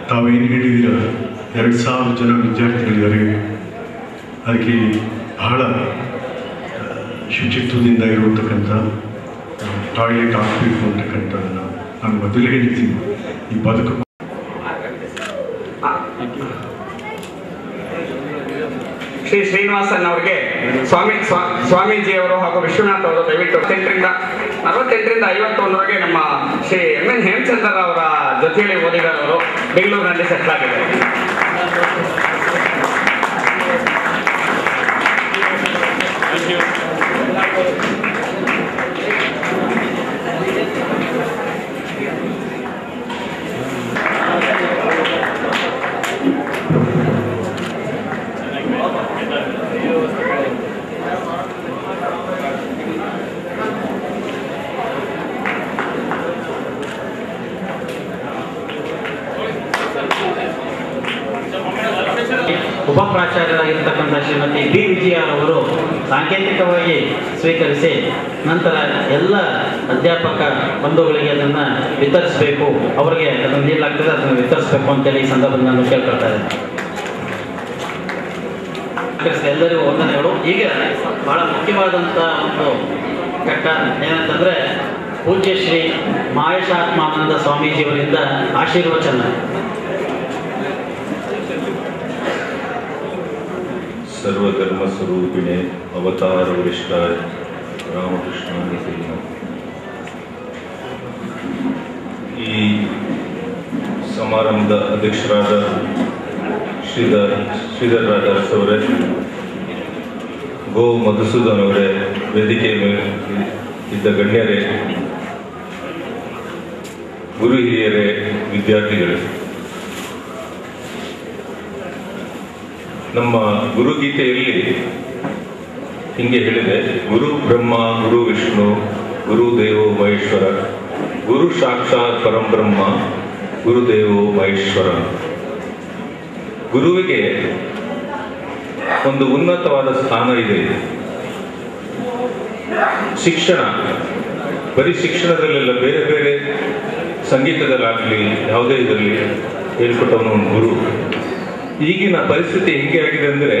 ತಾವೇನು ಹೇಳಿದ್ದೀರ ಎರಡು ಸಾವಿರ ಜನ ವಿದ್ಯಾರ್ಥಿಗಳಿದ್ದಾರೆ ಅದಕ್ಕೆ ಬಹಳ ಆ, ಶುಚಿತ್ವದಿಂದ ಇರತಕ್ಕಂಥ ಟಾಯ್ಲೆಟ್ ಆಗಬೇಕು ಅಂತಕ್ಕಂಥದ್ದನ್ನು ನಾನು ಮೊದಲೇ ಹೇಳಿದ್ದೀನಿ ಈ ಬದುಕು ಶ್ರೀ ಶ್ರೀನಿವಾಸನ್ ಅವರಿಗೆ ಸ್ವಾಮಿ ಸ್ವಾ- ಸ್ವಾಮೀಜಿಯವರು ಹಾಗೂ ವಿಶ್ವನಾಥ್ ಅವರು ದಯವಿಟ್ಟು ಹತ್ತೆಂಟರಿಂದ ನಲವತ್ತೆಂಟರಿಂದ ಐವತ್ತೊಂದರವರೆಗೆ ನಮ್ಮ ಶ್ರೀ ಎಂ ಎನ್ ಹೇಮಚಂದ್ರ ಅವರ ಜೊತೆಯಲ್ಲಿ ಓದಿದವರು ಬೆಂಗಳೂರಿನಲ್ಲಿ ಸೆಟ್ಲ್ ಆಗಿದೆ ಉಪ ಪ್ರಾಚಾರ್ಯರಾಗಿರ್ತಕ್ಕಂಥ ಶ್ರೀಮತಿ ಬಿ ವಿಜಯ ಅವರು ಸಾಂಕೇತಿಕವಾಗಿ ಸ್ವೀಕರಿಸಿ ನಂತರ ಎಲ್ಲ ಅಧ್ಯಾಪಕ ಬಂಧುಗಳಿಗೆ ಅದನ್ನು ವಿತರಿಸಬೇಕು ಅವರಿಗೆ ಅದನ್ನು ನೀಡಲಾಗ್ತದೆ ಅದನ್ನು ವಿತರಿಸಬೇಕು ಅಂತೇಳಿ ಈ ಸಂದರ್ಭದಲ್ಲಿ ನಾನು ಕೇಳ್ಕೊಳ್ತಾ ಇದ್ದೇನೆ ಎಲ್ಲರಿಗೂ ವಂದನೆಗಳು ಈಗ ಬಹಳ ಮುಖ್ಯವಾದಂಥ ಒಂದು ಘಟ್ಟ ಏನಂತಂದ್ರೆ ಪೂಜ್ಯ ಶ್ರೀ ಮಹೇಶಾತ್ಮಾನಂದ ಸ್ವಾಮೀಜಿಯವರಿಂದ ಆಶೀರ್ವಚನ ಸರ್ವಧರ್ಮ ಸ್ವರೂಪಿಣೆ ಅವತಾರ ವರಿಷ್ಠಾಯ ರಾಮಕೃಷ್ಣ ಈ ಸಮಾರಂಭದ ಅಧ್ಯಕ್ಷರಾದ ಶ್ರೀಧರ್ ಶ್ರೀಧರ್ ರಾಜಾರಸ್ ಅವರೇ ಗೋ ಮಧುಸೂದನ್ ಅವರೇ ವೇದಿಕೆ ಮೇಲೆ ಇದ್ದ ಗಣ್ಯರೇ ಗುರು ಹಿರಿಯರೇ ವಿದ್ಯಾರ್ಥಿಗಳೇ ನಮ್ಮ ಗುರುಗೀತೆಯಲ್ಲಿ ಹಿಂಗೆ ಹೇಳಿದೆ ಗುರು ಬ್ರಹ್ಮ ಗುರು ವಿಷ್ಣು ಗುರು ದೇವೋ ಮಹೇಶ್ವರ ಗುರು ಸಾಕ್ಷಾತ್ ಪರಂಬ್ರಹ್ಮ ಗುರುದೇವೋ ಮಹೇಶ್ವರ ಗುರುವಿಗೆ ಒಂದು ಉನ್ನತವಾದ ಸ್ಥಾನ ಇದೆ ಶಿಕ್ಷಣ ಬರೀ ಶಿಕ್ಷಣದಲ್ಲೆಲ್ಲ ಬೇರೆ ಬೇರೆ ಸಂಗೀತದಲ್ಲಾಗಲಿ ಯಾವುದೇ ಇದರಲ್ಲಿ ಹೇಳ್ಕೊಟ್ಟವನು ಒಂದು ಗುರು ಈಗಿನ ಪರಿಸ್ಥಿತಿ ಹೆಂಗೆ ಆಗಿದೆ ಅಂದ್ರೆ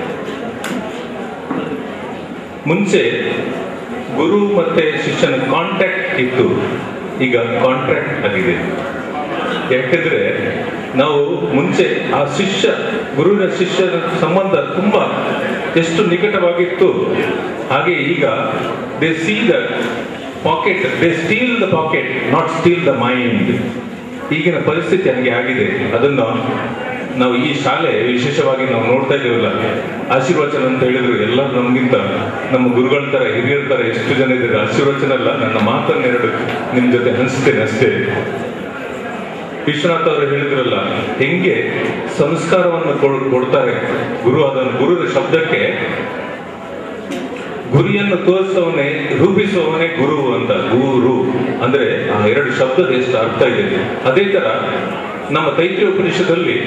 ಮುಂಚೆ ಗುರು ಮತ್ತೆ ಶಿಷ್ಯನ ಕಾಂಟ್ಯಾಕ್ಟ್ ಇತ್ತು ಈಗ ಕಾಂಟ್ರಾಕ್ಟ್ ಆಗಿದೆ ಯಾಕಂದ್ರೆ ನಾವು ಮುಂಚೆ ಆ ಶಿಷ್ಯ ಗುರುವಿನ ಶಿಷ್ಯನ ಸಂಬಂಧ ತುಂಬಾ ಎಷ್ಟು ನಿಕಟವಾಗಿತ್ತು ಹಾಗೆ ಈಗ they see the pocket they steal the pocket not steal the mind ಈಗಿನ ಪರಿಸ್ಥಿತಿ ಹಂಗೆ ಆಗಿದೆ ಅದನ್ನ ನಾವು ಈ ಶಾಲೆ ವಿಶೇಷವಾಗಿ ನಾವು ನೋಡ್ತಾ ಇದ್ದೀವಲ್ಲ ಆಶೀರ್ವಚನ ಅಂತ ಹೇಳಿದ್ರು ಎಲ್ಲರೂ ನಮ್ಗಿಂತ ನಮ್ಮ ಗುರುಗಳ ತರ ಹಿರಿಯರ ತರ ಎಷ್ಟು ಜನ ಇದ್ದಾರೆ ಆಶೀರ್ವಚನ ಅಲ್ಲ ನನ್ನ ಮಾತನ್ನೆರಡು ನಿಮ್ ಜೊತೆ ಹಂಚ್ತೇನೆ ಅಷ್ಟೇ ವಿಶ್ವನಾಥ್ ಅವರು ಹೇಳಿದ್ರಲ್ಲ ಹೆಂಗೆ ಸಂಸ್ಕಾರವನ್ನು ಕೊಡ್- ಕೊಡ್ತಾರೆ ಗುರು ಅದನ್ನು ಗುರುವಿನ ಶಬ್ದಕ್ಕೆ ಗುರಿಯನ್ನು ತೋರಿಸವನೇ ರೂಪಿಸುವವನೇ ಗುರು ಅಂತ ಗುರು ಅಂದ್ರೆ ಆ ಎರಡು ಶಬ್ದದ ಎಷ್ಟು ಅರ್ಥ ಇದೆ ಅದೇ ತರ ನಮ್ಮ ತೈತ್ರಿಯ ಉಪನಿಷದಲ್ಲಿ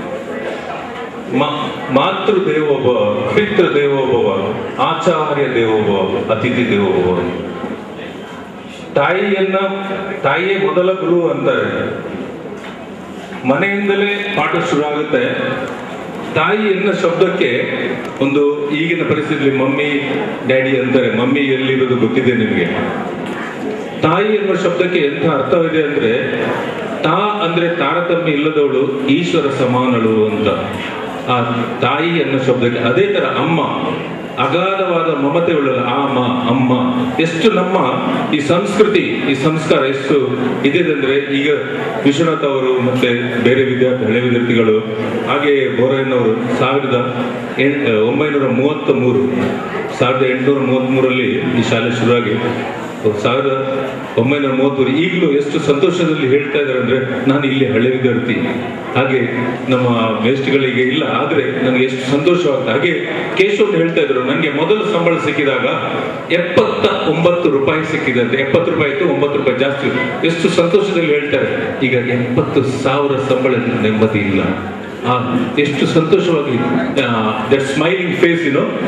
ಮ- ಮಾತೃ ದೇವೋಭವ ಪಿತೃ ದೇವೋಭವ ಆಚಾರ್ಯ ದೇವೋಭವ ಅತಿಥಿ ದೇವೋಭವ ತಾಯಿಯನ್ನ ತಾಯಿಯೇ ಮೊದಲ ಗುರು ಅಂತಾರೆ ಮನೆಯಿಂದಲೇ ಪಾಠ ಶುರು ಆಗುತ್ತೆ ತಾಯಿ ಎನ್ನ ಶಬ್ದಕ್ಕೆ ಒಂದು ಈಗಿನ ಪರಿಸ್ಥಿತಿಯಲ್ಲಿ ಮಮ್ಮಿ ಡ್ಯಾಡಿ ಅಂತಾರೆ ಮಮ್ಮಿ ಎಲ್ಲಿರೋದು ಗೊತ್ತಿದೆ ನಿಮಗೆ ತಾಯಿ ಎನ್ನುವ ಶಬ್ದಕ್ಕೆ ಎಂಥ ಅರ್ಥವಿದೆ ಅಂದ್ರೆ ತಾ ಅಂದ್ರೆ ತಾರತಮ್ಯ ಇಲ್ಲದವಳು ಈಶ್ವರ ಸಮಾನಳು ಅಂತ ಆ ತಾಯಿ ಅನ್ನೋ ಶಬ್ದಕ್ಕೆ ಅದೇ ತರ ಅಮ್ಮ ಅಗಾಧವಾದ ಮಮತೆ ಉಳ್ಳಲ್ಲ ಆ ಅಮ್ಮ ಅಮ್ಮ ಎಷ್ಟು ನಮ್ಮ ಈ ಸಂಸ್ಕೃತಿ ಈ ಸಂಸ್ಕಾರ ಎಷ್ಟು ಇದೆ ಅಂದ್ರೆ ಈಗ ವಿಶ್ವನಾಥ್ ಅವರು ಮತ್ತೆ ಬೇರೆ ವಿದ್ಯಾರ್ಥಿ ಹಳೆ ವಿದ್ಯಾರ್ಥಿಗಳು ಹಾಗೆ ಬೋರಯ್ಯನವರು ಸಾವಿರದ ಎಂ- ಒಂಬೈನೂರ ಮೂವತ್ತ ಮೂರು ಸಾವಿರದ ಎಂಟುನೂರ ಮೂವತ್ತ್ ಮೂರಲ್ಲಿ ಈ ಶಾಲೆ ಶುರುವಾಗಿ ಸಾವಿರದ ಒಂಬೈನೂರ ಮೂವತ್ತೂರು ಈಗಲೂ ಎಷ್ಟು ಸಂತೋಷದಲ್ಲಿ ಹೇಳ್ತಾ ಇದ್ದಾರೆ ಅಂದ್ರೆ ನಾನು ಇಲ್ಲಿ ಹಳೆ ವಿದ್ಯಾರ್ಥಿ ಹಾಗೆ ನಮ್ಮ ಮೇಸ್ಟ್ಗಳಿಗೆ ಇಲ್ಲ ಆದ್ರೆ ನನಗೆ ಎಷ್ಟು ಸಂತೋಷವಾಗ್ತದೆ ಹಾಗೆ ಕೇಶವ್ ಹೇಳ್ತಾ ಇದ್ರು ನನಗೆ ಮೊದಲು ಸಂಬಳ ಸಿಕ್ಕಿದಾಗ ಎಪ್ಪತ್ತ ಒಂಬತ್ತು ರೂಪಾಯಿ ಸಿಕ್ಕಿದೆ ಅಂತ ಎಪ್ಪತ್ತು ರೂಪಾಯಿ ಇತ್ತು ಒಂಬತ್ತು ರೂಪಾಯಿ ಜಾಸ್ತಿ ಇತ್ತು. ಎಷ್ಟು ಸಂತೋಷದಲ್ಲಿ ಹೇಳ್ತಾರೆ ಈಗ ಎಪ್ಪತ್ತು ಸಾವಿರ ಸಂಬಳ ನೆಮ್ಮದಿ ಇಲ್ಲ ಆ, ಎಷ್ಟು ಸಂತೋಷವಾಗಿ ದಟ್ ಸ್ಮೈಲಿಂಗ್ ಫೇಸ್ ಏನೋ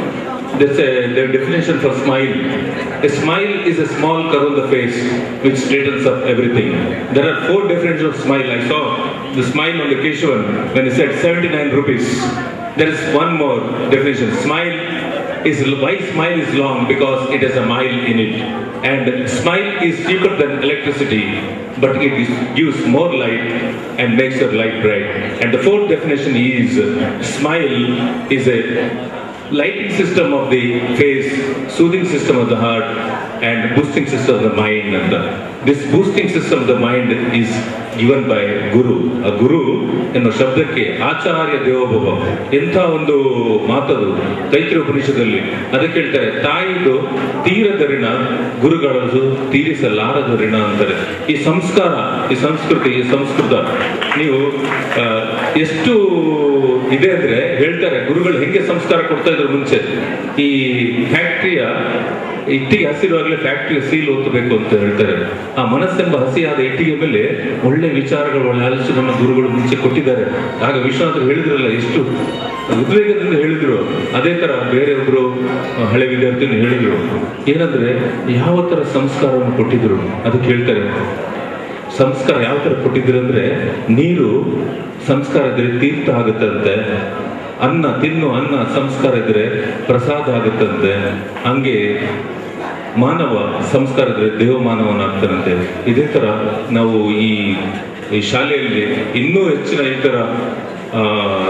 there's a the definition for smile. A smile is a small curve on the face which straightens up everything. There are four definitions of smile. I saw the smile on the Keshavan when he said 79 rupees. There is one more definition. Smile is why smile is long because it has a mile in it and smile is cheaper than electricity but it is, gives more light and makes your life bright and the fourth definition is smile is a lighting system of the face soothing system of the heart and boosting system of the mind and the, this boosting system of the mind is given by ಗುರು ಆ ಗುರು ಎನ್ನುವ ಶಬ್ದಕ್ಕೆ ಆಚಾರ್ಯ ದೇವೋಭವ ಎಂಥ ಒಂದು ಮಾತದು ತೈತ್ರ ಉಪನಿಷದಲ್ಲಿ ಅದಕ್ಕೆ ಹೇಳ್ತಾರೆ ತಾಯಿದು ತೀರದ ಋಣ ಗುರುಗಳದು ತೀರಿಸಲಾರದ ಋಣ ಅಂತಾರೆ ಈ ಸಂಸ್ಕಾರ ಈ ಸಂಸ್ಕೃತಿ ಈ ಸಂಸ್ಕೃತ ನೀವು ಆ, ಎಷ್ಟು ಇದೆ ಅಂದ್ರೆ ಹೇಳ್ತಾರೆ ಗುರುಗಳು ಹೆಂಗೆ ಸಂಸ್ಕಾರ ಕೊಡ್ತಾ ಇದ್ರು ಮುಂಚೆ ಈ ಫ್ಯಾಕ್ಟ್ರಿಯ ಇಟ್ಟಿಗೆ ಹಸಿರುವಾಗಲೇ ಫ್ಯಾಕ್ಟ್ರಿಯ ಸೀಲ್ ಒತ್ತಬೇಕು ಅಂತ ಹೇಳ್ತಾರೆ ಆ ಮನಸ್ಸೆಂಬ ಹಸಿಯಾದ ಇಟ್ಟಿಗೆ ಮೇಲೆ ಒಳ್ಳೆ ವಿಚಾರಗಳು ಒಳ್ಳೆ ಆಲೋಚನೆ ಗುರುಗಳು ಮುಂಚೆ ಕೊಟ್ಟಿದ್ದಾರೆ ಆಗ ವಿಶ್ವನಾಥರು ಹೇಳಿದ್ರಲ್ಲ ಎಷ್ಟು ಉದ್ವೇಗದಿಂದ ಹೇಳಿದ್ರು ಅದೇ ತರ ಬೇರೆಯೊಬ್ರು ಆ, ಹಳೆ ವಿದ್ಯಾರ್ಥಿಗಳು ಹೇಳಿದ್ರು ಏನಂದ್ರೆ ಯಾವ ತರ ಸಂಸ್ಕಾರವನ್ನು ಕೊಟ್ಟಿದ್ರು ಅದಕ್ಕೆ ಹೇಳ್ತಾರೆ ಸಂಸ್ಕಾರ ಯಾವ ತರ ಕೊಟ್ಟಿದ್ರು ಅಂದ್ರೆ ನೀರು ಸಂಸ್ಕಾರ ಇದ್ರೆ ತೀರ್ಥ ಆಗುತ್ತಂತೆ ಅನ್ನ ತಿನ್ನು ಅನ್ನ ಸಂಸ್ಕಾರ ಇದ್ರೆ ಪ್ರಸಾದ ಆಗುತ್ತಂತೆ ಹಂಗೆ ಮಾನವ ಸಂಸ್ಕಾರ ಇದ್ರೆ ದೇವ ಮಾನವನಾಗ್ತಾನಂತೆ ಇದೇ ತರ ನಾವು ಈ ಈ ಶಾಲೆಯಲ್ಲಿ ಇನ್ನೂ ಹೆಚ್ಚಿನ ಈ ತರ ಆ,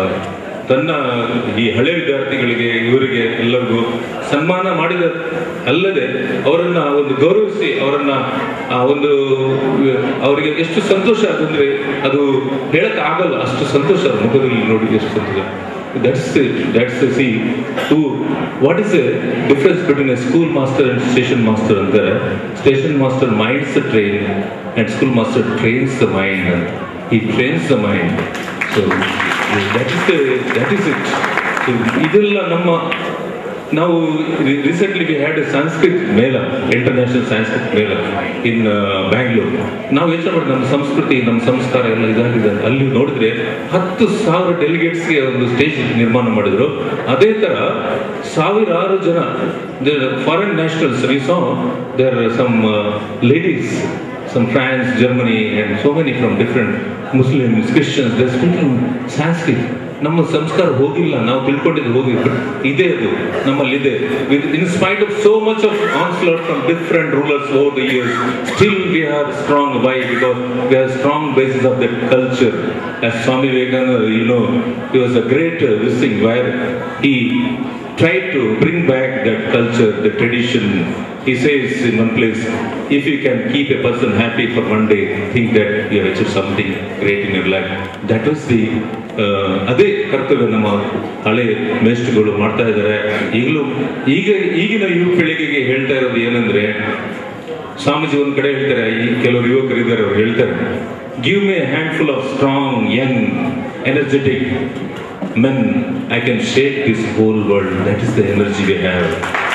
ತನ್ನ ಈ ಹಳೆ ವಿದ್ಯಾರ್ಥಿಗಳಿಗೆ ಇವರಿಗೆ ಎಲ್ಲರಿಗೂ ಸನ್ಮಾನ ಮಾಡಿದ ಅಲ್ಲದೆ ಅವರನ್ನ ಒಂದು ಗೌರವಿಸಿ ಅವರನ್ನ ಆ ಒಂದು ಅವರಿಗೆ ಎಷ್ಟು ಸಂತೋಷ ಅಂತಂದ್ರೆ ಅದು ಹೇಳಕ್ ಆಗಲ್ಲ ಅಷ್ಟು ಸಂತೋಷ ಅವ್ರ ಮುಖದಲ್ಲಿ ನೋಡಿ ಎಷ್ಟು ಸಂತೋಷ that's that's see to what is a difference between a school master and station master ಅಂತಾರೆ station master minds train and school master trains the mind ಈ trains the mind so that is that is it ಇದೆಲ್ಲ ನಮ್ಮ ನಾವು recently we had Sanskrit ಮೇಳ international Sanskrit ಮೇಳ ಇನ್ ಬ್ಯಾಂಗ್ಳೂರ್ ನಾವು ಯೋಚನೆ ಮಾಡಿ ನಮ್ಮ ಸಂಸ್ಕೃತಿ ನಮ್ಮ ಸಂಸ್ಕಾರ ಎಲ್ಲ ಇದಾಗಿದೆ ಅಲ್ಲಿ ನೋಡಿದ್ರೆ ಹತ್ತು ಸಾವಿರ ಡೆಲಿಗೇಟ್ಸ್ಗೆ ಒಂದು ಸ್ಟೇಜ್ ನಿರ್ಮಾಣ ಮಾಡಿದ್ರು ಅದೇ ತರ ಸಾವಿರಾರು ಜನ foreign nationals we saw there some ladies some France, Germany, and so many from different Muslims, Christians, they're speaking Sanskrit. ನಮ್ಮ ಸಂಸ್ಕಾರ ಹೋಗಿಲ್ಲ ನಾವು ತಿಳ್ಕೊಂಡಿದ್ದು ಹೋಗಿದ್ದು ಇದೇ ಅದು ನಮ್ಮಲ್ಲಿದೆ in spite of so much of onslaught from different rulers over the years still we are strong why because we are strong basis of that culture as Swami Vivekananda, you know, he was a great uh, this thing where he tried to bring back that culture, the tradition. He says in one place, if you can keep a person happy for one day, think that you have achieved something great in your life. That was the uh, ಅದೇ ಕರ್ತವ್ಯ ನಮ್ಮ ಹಳೆ ಮೇಷ್ಟ್ರುಗಳು ಮಾಡ್ತಾ ಇದ್ದಾರೆ ಈಗಲೂ ಈಗ ಈಗಿನ ಯುವ ಪೀಳಿಗೆಗೆ ಹೇಳ್ತಾ ಇರೋದು ಏನಂದ್ರೆ ಸ್ವಾಮೀಜಿ ಒಂದ್ ಕಡೆ ಹೇಳ್ತಾರೆ ಈ ಕೆಲವರು ಯುವಕರು ಇದ್ದಾರೆ ಅವ್ರು ಹೇಳ್ತಾರೆ give me handful of strong young energetic men I can shake this whole world that is the energy we have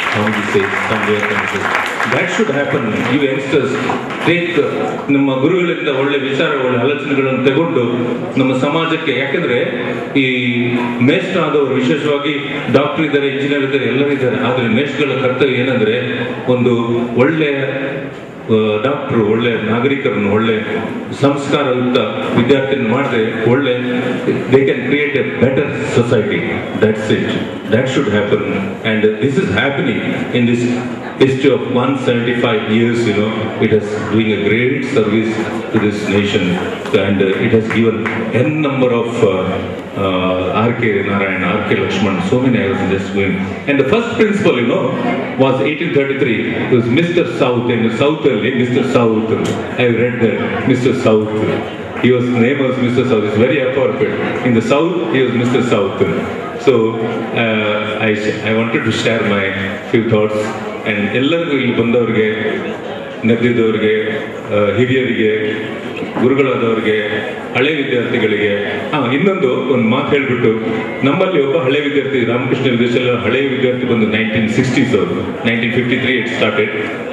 that should happen you youngsters take ನಮ್ಮ ಗುರುಗಳಿಂದ ಒಳ್ಳೆ ವಿಚಾರಗಳು ಆಲೋಚನೆಗಳನ್ನು ತಗೊಂಡು ನಮ್ಮ ಸಮಾಜಕ್ಕೆ ಯಾಕಂದ್ರೆ ಈ ಮೇಸ್ಟ್ ಆದವರು ವಿಶೇಷವಾಗಿ ಡಾಕ್ಟರ್ ಇದ್ದಾರೆ ಇಂಜಿನಿಯರ್ ಇದ್ದಾರೆ ಎಲ್ಲರೂ ಇದ್ದಾರೆ ಆದ್ರೆ ಮೇಸ್ಟ್ಗಳ ಕರ್ತವ್ಯ ಏನಂದ್ರೆ ಒಂದು ಒಳ್ಳೆಯ ಡಾಕ್ಟರ್ ಒಳ್ಳೆ ನಾಗರಿಕರನ್ನು ಒಳ್ಳೆ ಸಂಸ್ಕಾರಯುಕ್ತ ವಿದ್ಯಾರ್ಥಿಯನ್ನು ಮಾಡಿದ್ರೆ ಒಳ್ಳೆ they can create a better society that's it that should happen and this is happening in this history of 175 years, you know, it is doing a great service to this nation and uh, it has given n number of uh, uh, R.K. Narayan, R.K. Lakshman, so many I was just going. And the first principal, you know, was 1833. It was Mr. South, and South, only, Mr. South. I read that, Mr. South. He was name was Mr. South. It's very appropriate. In the South, he was Mr. South. So uh, I, I wanted to share my few thoughts. And ಎಲ್ಲರಿಗೂ ಇಲ್ಲಿ ಬಂದವರಿಗೆ ನೆರೆದಿದ್ದವರಿಗೆ ಹಿರಿಯರಿಗೆ ಗುರುಗಳಾದವರಿಗೆ ಹಳೆ ವಿದ್ಯಾರ್ಥಿಗಳಿಗೆ ಹಾ ಇನ್ನೊಂದು ಒಂದು ಮಾತು ಹೇಳ್ಬಿಟ್ಟು ನಮ್ಮಲ್ಲಿ ಒಬ್ಬ ಹಳೆ ವಿದ್ಯಾರ್ಥಿ ರಾಮಕೃಷ್ಣ ವಿದೇಶಲ್ಲ ಹಳೆ ವಿದ್ಯಾರ್ಥಿ ಬಂದು ನೈನ್ಟೀನ್ ಸಿಕ್ಸ್ಟೀಸ್ ಅವರು nineteen fifty three it started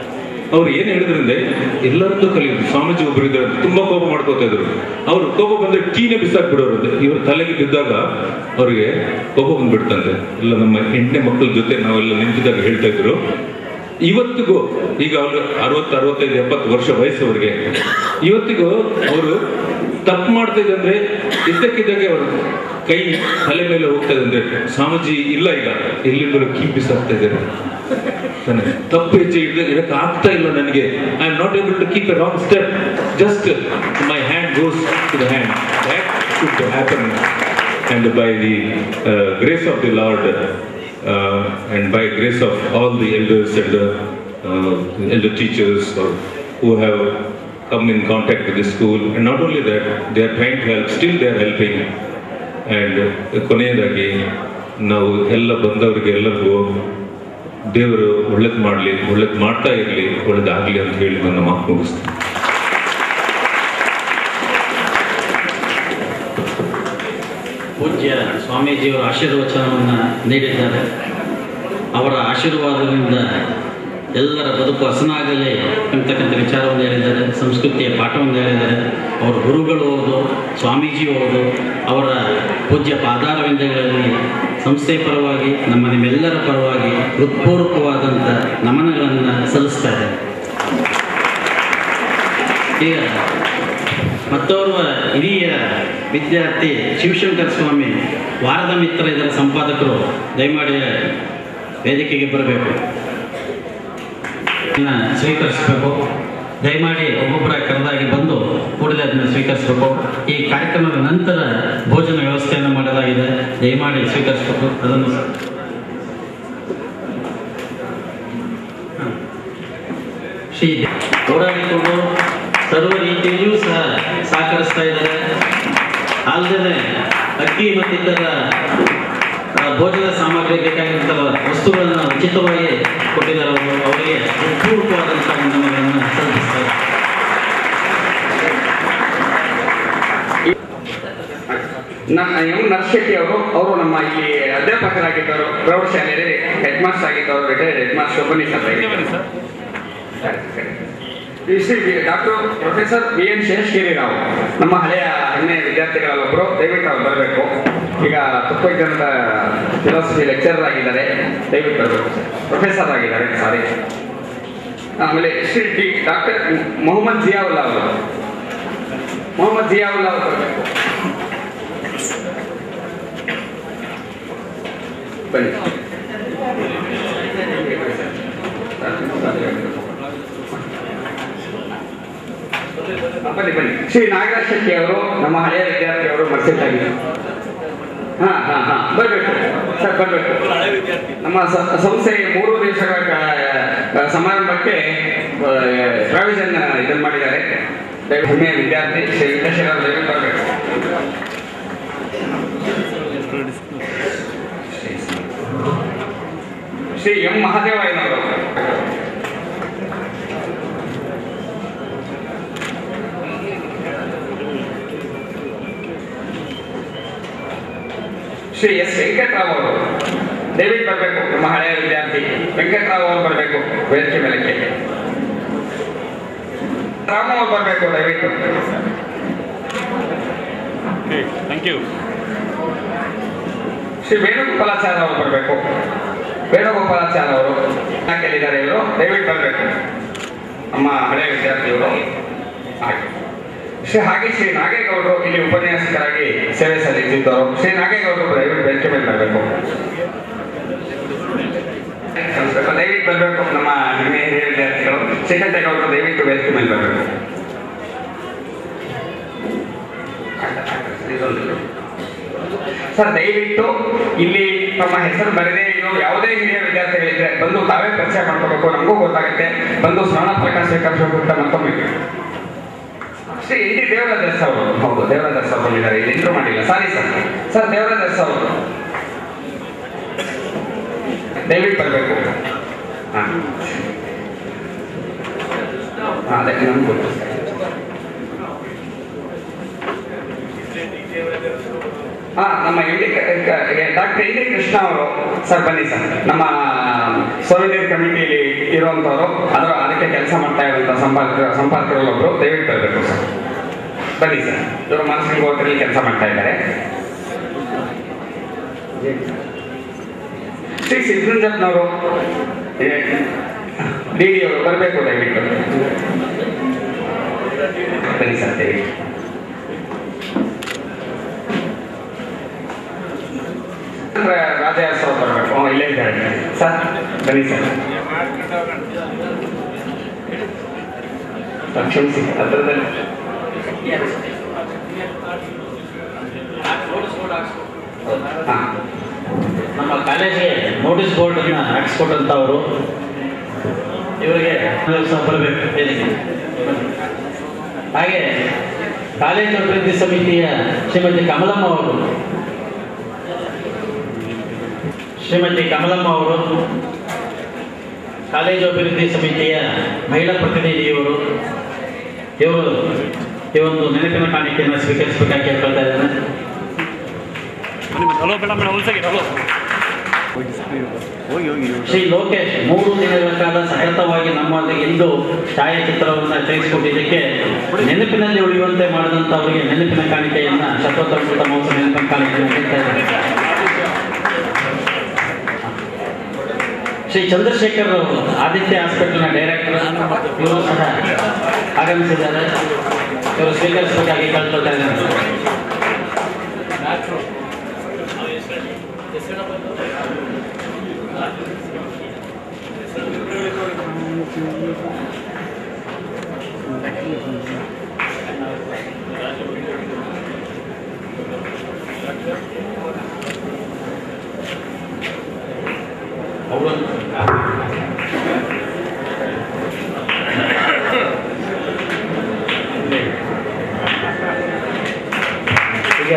ಅವ್ರು ಏನ್ ಹೇಳಿದ್ರಂದ್ರೆ ಎಲ್ಲರದ್ದು ಕಲಿಯೋದು ಸ್ವಾಮೀಜಿ ಒಬ್ರು ಇದ್ದಾರೆ ತುಂಬಾ ಕೋಪ ಮಾಡ್ಕೋತಾ ಇದ್ರು ಅವ್ರು ಕೋಪ ಬಂದ್ರೆ ಕೀನೆ ಬಿಸಾಕ್ ಬಿಡೋರು ಇವ್ರ ತಲೆಗೆ ಬಿದ್ದಾಗ ಅವ್ರಿಗೆ ಕೋಪ ಬಂದ್ಬಿಡ್ತಂತೆ ಎಲ್ಲ ನಮ್ಮ ಹೆಣ್ಣೆ ಮಕ್ಕಳ ಜೊತೆ ನಾವೆಲ್ಲ ನಿಂತಿದ್ದಾಗ ಹೇಳ್ತಾ ಇದ್ರು ಇವತ್ತಿಗೂ ಈಗ ಅವ್ರು ಅರವತ್ತು ಅರವತ್ತೈದು ಎಪ್ಪತ್ತು ವರ್ಷ ವಯಸ್ಸು ಅವ್ರಿಗೆ ಇವತ್ತಿಗೂ ಅವರು ತಪ್ಪು ಮಾಡ್ತಾ ಇದ್ದಂದ್ರೆ ಇದ್ದಕ್ಕಿದ್ದಾಗೆ ಅವರು ಕೈ ತಲೆ ಮೇಲೆ ಹೋಗ್ತಾ ಇದೆ ಅಂದ್ರೆ ಸ್ವಾಮೀಜಿ ಇಲ್ಲ ಈಗ ಎಲ್ಲಿಂದಲೂ ಕೀ ಬಿಸಾಕ್ತಾ ಇದ್ದಾರೆ ತಾನೆ ತಪ್ಪು ಹೆಜ್ಜೆ ಇಡ ಇಡಕ್ಕೆ ಆಗ್ತಾ ಇಲ್ಲ ನನಗೆ I am not able to keep a wrong step just my hand goes to the hand that should happen and by the grace of the lord and by grace of all the elders and elder teachers or who have come in contact with the school and not only that they are trying to help still they are helping and ಕೊನೆಯದಾಗಿ ನಾವು ಎಲ್ಲ ಬಂದವರಿಗೆ ಎಲ್ಲರಿಗೂ ದೇವರು ಒಳ್ಳೇದು ಮಾಡಲಿ ಒಳ್ಳೇದು ಮಾಡ್ತಾ ಇರಲಿ ಒಳ್ಳೇದಾಗಲಿ ಅಂತ ಹೇಳಿ ನನ್ನ ಮಾತು ಮುಗಿಸ್ತೀನಿ ಪೂಜ್ಯ ಸ್ವಾಮೀಜಿಯವರು ಆಶೀರ್ವಚನವನ್ನು ನೀಡಿದ್ದಾರೆ ಅವರ ಆಶೀರ್ವಾದದಿಂದ ಎಲ್ಲರ ಬದುಕು ಹಸನಾಗಲಿ ಎಂಬತಕ್ಕಂಥ ವಿಚಾರವನ್ನು ಹೇಳಿದ್ದಾರೆ ಸಂಸ್ಕೃತಿಯ ಪಾಠವನ್ನು ಹೇಳಿದ್ದಾರೆ ಅವರ ಗುರುಗಳು ಹೌದು ಸ್ವಾಮೀಜಿ ಹೌದು ಅವರ ಪೂಜ್ಯ ಪಾದಾರವಿಂದಗಳಲ್ಲಿ ಸಂಸ್ಥೆ ಪರವಾಗಿ ನಮ್ಮ ನಿಮ್ಮೆಲ್ಲರ ಪರವಾಗಿ ಹೃತ್ಪೂರ್ವಕವಾದಂಥ ನಮನಗಳನ್ನು ಸಲ್ಲಿಸ್ತಾ ಇದ್ದಾರೆ ಈಗ ಮತ್ತೋರ್ವ ಹಿರಿಯ ವಿದ್ಯಾರ್ಥಿ ಶಿವಶಂಕರ ಸ್ವಾಮಿ ವಾರದ ಮಿತ್ರ ಇದರ ಸಂಪಾದಕರು ದಯಮಾಡಿ ವೇದಿಕೆಗೆ ಬರಬೇಕು ಇದನ್ನ ಸ್ವೀಕರಿಸಬೇಕು ದಯಮಾಡಿ ಒಬ್ಬೊಬ್ಬರ ಕರೆದಾಗಿ ಬಂದು ಕೂಡಲೇ ಅದನ್ನು ಸ್ವೀಕರಿಸಬೇಕು ಈ ಕಾರ್ಯಕ್ರಮದ ನಂತರ ಭೋಜನ ವ್ಯವಸ್ಥೆಯನ್ನು ಮಾಡಲಾಗಿದೆ ದಯಮಾಡಿ ಸ್ವೀಕರಿಸಬೇಕು ಅದನ್ನು ಶ್ರೀ ಹೋರಾಡಿಕೊಂಡು ಸರ್ವ ರೀತಿಯಲ್ಲಿಯೂ ಸಹ ಸಹಕರಿಸ್ತಾ ಇದ್ದಾರೆ ಅಲ್ಲದೆ ಅಕ್ಕಿ ಮತ್ತಿತರ ಆ, ಭೋಜನ ಸಾಮಗ್ರಿ ಬೇಕಾಗಿದ್ದ ವಸ್ತುಗಳನ್ನು ಉಚಿತವಾಗಿ ಕೊಟ್ಟಿದ್ದಾರೆ ಅವರು ಅವರಿಗೆ ಪೂರ್ವಕವಾದಂತಹ ವಂದನೆಗಳನ್ನು ಸಲ್ಲಿಸ್ತಾರೆ ನಮ್ಮ ಎಂ ನರಶೆಟ್ಟಿ ಅವರು ಅವರು ನಮ್ಮ ಇಲ್ಲಿ ಅಧ್ಯಾಪಕರಾಗಿದ್ದವರು ಪ್ರೌಢಶಾಲೆಯಲ್ಲಿ ಹೆಡ್ ಮಾಸ್ಟರ್ ಆಗಿದ್ದವರು ರಿಟೈರ್ಡ್ ಹೆಡ್ ಮಾಸ್ಟರ್ ಬನ್ನಿ ಸರ್ ದಯವಿಟ್ಟು. ಈ Shri doctor professor B N Seshagiri Rao ನಮ್ಮ ಹಳೆಯ ಹೆಮ್ಮೆಯ ವಿದ್ಯಾರ್ಥಿಗಳಲ್ಲೊಬ್ಬರು ದಯವಿಟ್ಟು ಅವ್ರು ಬರಬೇಕು ಈಗ ತತ್ವಜ್ಞಾನದ ಫಿಲಾಸಫಿ ಲೆಕ್ಚರರ್ ಆಗಿದ್ದಾರೆ ದಯವಿಟ್ಟು ಬರಬೇಕು ಸರ್ ಪ್ರೊಫೆಸರ್ ಆಗಿದ್ದಾರೆ ಸಾರಿ ಆಮೇಲೆ ಶ್ರೀ ಡಿ ಡಾಕ್ಟರ್ ಮೊಹಮ್ಮದ್ ಜಿಯಾವುಲ್ಲಾ ಅವರು ಮೊಹಮ್ಮದ್ ಜಿಯಾವುಲ್ಲಾ ಅವರು ಬರಬೇಕು ಬನ್ನಿ ಹಾ, ಬನ್ನಿ ಬನ್ನಿ ಶ್ರೀ ನಾಗರಾಜ್ ಶೆಟ್ಟಿ ಅವರು ನಮ್ಮ ಹಳೆಯ ವಿದ್ಯಾರ್ಥಿ ಅವರು ಮರ್ಸಿದ್ದಾಗಿ ಹಾ ಹಾ ಹಾ ಬರ್ಬೇಕು ಸರ್ ಬರ್ಬೇಕು ನಮ್ಮ ಸ- ಸಂಸ್ಥೆಯ ಮೂರು ದಿವಸಗಳ ಕ- ಸಮಾರಂಭಕ್ಕೆ ಪ್ರಾವಿಷನ್ ಇದನ್ನು ಮಾಡಿದ್ದಾರೆ ದಯವಿಟ್ಟು ಹೆಮ್ಮೆಯ ವಿದ್ಯಾರ್ಥಿ ಶ್ರೀ ವಿದ್ಯಾಶೇಖರ್ ಅವರು ದಯವಿಟ್ಟು ಬರಬೇಕು ಶ್ರೀ ಎಂ ಮಹಾದೇವಯ್ಯನವರು ಶ್ರೀ ಎಸ್ ವೆಂಕಟರಾವ್ ಅವರು ದಯವಿಟ್ಟು ಬರಬೇಕು ನಮ್ಮ ಹಳೆಯ ವಿದ್ಯಾರ್ಥಿ ವೆಂಕಟರಾವ್ ಅವರು ಬರಬೇಕು ವೇದಿಕೆ ಮೇಲಕ್ಕೆ ರಾಮ ಅವರು ಬರಬೇಕು ದಯವಿಟ್ಟು ಥ್ಯಾಂಕ್ ಯು ಶ್ರೀ ವೇಣುಗೋಪಾಲಾಚಾರ್ಯ ಅವರು ಬರಬೇಕು ವೇಣುಗೋಪಾಲಾಚಾರ್ಯ ಅವರು ಯಾಕೆಲ್ಲಿದ್ದಾರೆ ಇವರು ದಯವಿಟ್ಟು ಬರಬೇಕು ನಮ್ಮ ಹಳೆಯ ವಿದ್ಯಾರ್ಥಿಗಳು ಹಾಗೆ ಶ್ರೀ ಹಾಗೆ ಶ್ರೀ ನಾಗೇಗೌಡರು ಇಲ್ಲಿ ಉಪನ್ಯಾಸಕರಾಗಿ ಸೇವೆ ಸಲ್ಲಿಸಿದ್ದವರು ಶ್ರೀ ನಾಗೇಗೌಡರು ದಯವಿಟ್ಟು ವೇದಿಕೆ ಮೇಲೆ ಬರಬೇಕು ದಯವಿಟ್ಟು ಬರಬೇಕು ನಮ್ಮ ಹೆಮ್ಮೆಯ ಹಿರಿಯ ವಿದ್ಯಾರ್ಥಿಗಳು ಶ್ರೀಕಂಠೇಗೌಡರು ದಯವಿಟ್ಟು ವೇದಿಕೆ ಮೇಲೆ ಬರಬೇಕು ಸರ್ ದಯವಿಟ್ಟು ಇಲ್ಲಿ ತಮ್ಮ ಹೆಸರು ಬರದೇ ಇರೋ ಯಾವುದೇ ಹಿರಿಯ ವಿದ್ಯಾರ್ಥಿಗಳಿದ್ರೆ ಬಂದು ತಾವೇ ಪರಿಚಯ ಮಾಡ್ಕೋಬೇಕು ನಮಗೂ ಗೊತ್ತಾಗುತ್ತೆ ಬಂದು ಸ್ಮರಣ ಪ್ರಕಾಶ ಸ್ವೀಕರಿಸಬೇಕು ಅಂತ ಮತ್ತೊಮ್ಮೆ ಶ್ರೀ ಇಲ್ಲಿ ದೇವರಾಜ್ ಎಸ್ ಅವರು ಹೌದು ದೇವರಾಜ್ ಎಸ್ ಅವರು ಬಂದಿದ್ದಾರೆ ಇಲ್ಲಿ ಇಂಟ್ರೂ ಮಾಡಿಲ್ಲ sorry sir sir Devaraj S ಅವರು ದಯವಿಟ್ಟು ಬರಬೇಕು ಹಾಂ ಅದೇ ನಮ್ಗೆ ಗೊತ್ತು ಹಾ ನಮ್ಮ M D doctor N D Krishna ಅವರು ಸರ್ ಬನ್ನಿ ಸರ್ ನಮ್ಮ ಸೋವಿಯರ್ ಕಮಿಟಿಯಲ್ಲಿ ಇರುವಂತವರು ಅದರ ಅದಕ್ಕೆ ಕೆಲಸ ಮಾಡ್ತಾ ಇರುವಂತ ಸಂಪಾದಕ ಸಂಪಾದಕರಲ್ಲೊಬ್ರು ದಯವಿಟ್ಟು ಬರಬೇಕು ಸರ್ ಬನ್ನಿ ಸರ್ ಇವರು ಮಾನಸಿಕ ಗೋತ್ರದಲ್ಲಿ ಕೆಲಸ ಮಾಡ್ತಾ ಇದ್ದಾರೆ ಶ್ರೀ ಸಿದ್ದರಂಜಪ್ಪನವರು ಡಿ ಡಿ ಅವರು ಬರಬೇಕು ದಯವಿಟ್ಟು ಬನ್ನಿ ಸರ್ ದಯವಿಟ್ಟು ಅಂದ್ರೆ ರಾಜಯಾಸ ಅವ್ರು ಬರಬೇಕು ಹ್ಞೂ ಇಲ್ಲೇ ಇದ್ದಾರೆ ಸರ್ ಬನ್ನಿ ಸರ್ ಸರ್, ಕ್ಷಮಿಸಿ ಹತ್ರದಲ್ಲಿ ಹಾಂ ನಮ್ಮ ಕಾಲೇಜಿಗೆ ನೋಟಿಸ್ ಬೋರ್ಡ್ ಅನ್ನ ಹಾಕ್ಸ್ಕೊಟ್ಟಂತವರು ಇವರಿಗೆ ಸಹ ಬರಬೇಕು ವೇದಿಕೆ ಹಾಗೆ ಕಾಲೇಜು ಅಭಿವೃದ್ಧಿ ಸಮಿತಿಯ ಶ್ರೀಮತಿ ಕಮಲಮ್ಮ ಅವರು ಶ್ರೀಮತಿ ಕಮಲಮ್ಮ ಅವರು ಕಾಲೇಜು ಅಭಿವೃದ್ಧಿ ಸಮಿತಿಯ ಮಹಿಳಾ ಪ್ರತಿನಿಧಿಯವರು ಇವರು ಈ ಒಂದು ನೆನಪಿನ ಕಾಣಿಕೆಯನ್ನು ಸ್ವೀಕರಿಸಬೇಕಾಗಿ ಕೇಳ್ಕೊಳ್ತಾ ಇದ್ದಾರೆ ಹಲೋ ಬೇಡ ಮೇಡಮ್ ಒಂದು ಸೆಕೆಂಡ್ ಹಲೋ ಶ್ರೀ ಲೋಕೇಶ್ ಮೂರು ದಿನಗಳ ಕಾಲ ಸತತವಾಗಿ ನಮ್ಮೊಂದಿಗೆ ಇಂದು ಛಾಯಾಚಿತ್ರವನ್ನು ತೆಗೆಸಿಕೊಟ್ಟಿದ್ದಕ್ಕೆ ನೆನಪಿನಲ್ಲಿ ಉಳಿಯುವಂತೆ ಮಾಡಿದಂತ ಅವರಿಗೆ ನೆನಪಿನ ಕಾಣಿಕೆಯನ್ನ ಶತೋತ್ತರಮೃತ ಮಹೋತ್ಸವ ನೆನಪಿನ ಕಾಣಿಕೆಯನ್ನು ನೀಡ್ತಾ ಇದ್ದಾರೆ ಶ್ರೀ ಚಂದ್ರಶೇಖರ್ ಅವರು ಆದಿತ್ಯ ಹಾಸ್ಪಿಟಲ್ನ ಡೈರೆಕ್ಟರ್ ಇವರು ಸಹ ಆಗಮಿಸಿದ್ದಾರೆ ಇವರು ಸ್ವೀಕರಿಸಬೇಕಾಗಿ ಕೇಳ್ಕೊಳ್ತಾ ಇದ್ದಾರೆ ಅವರು ಈಗ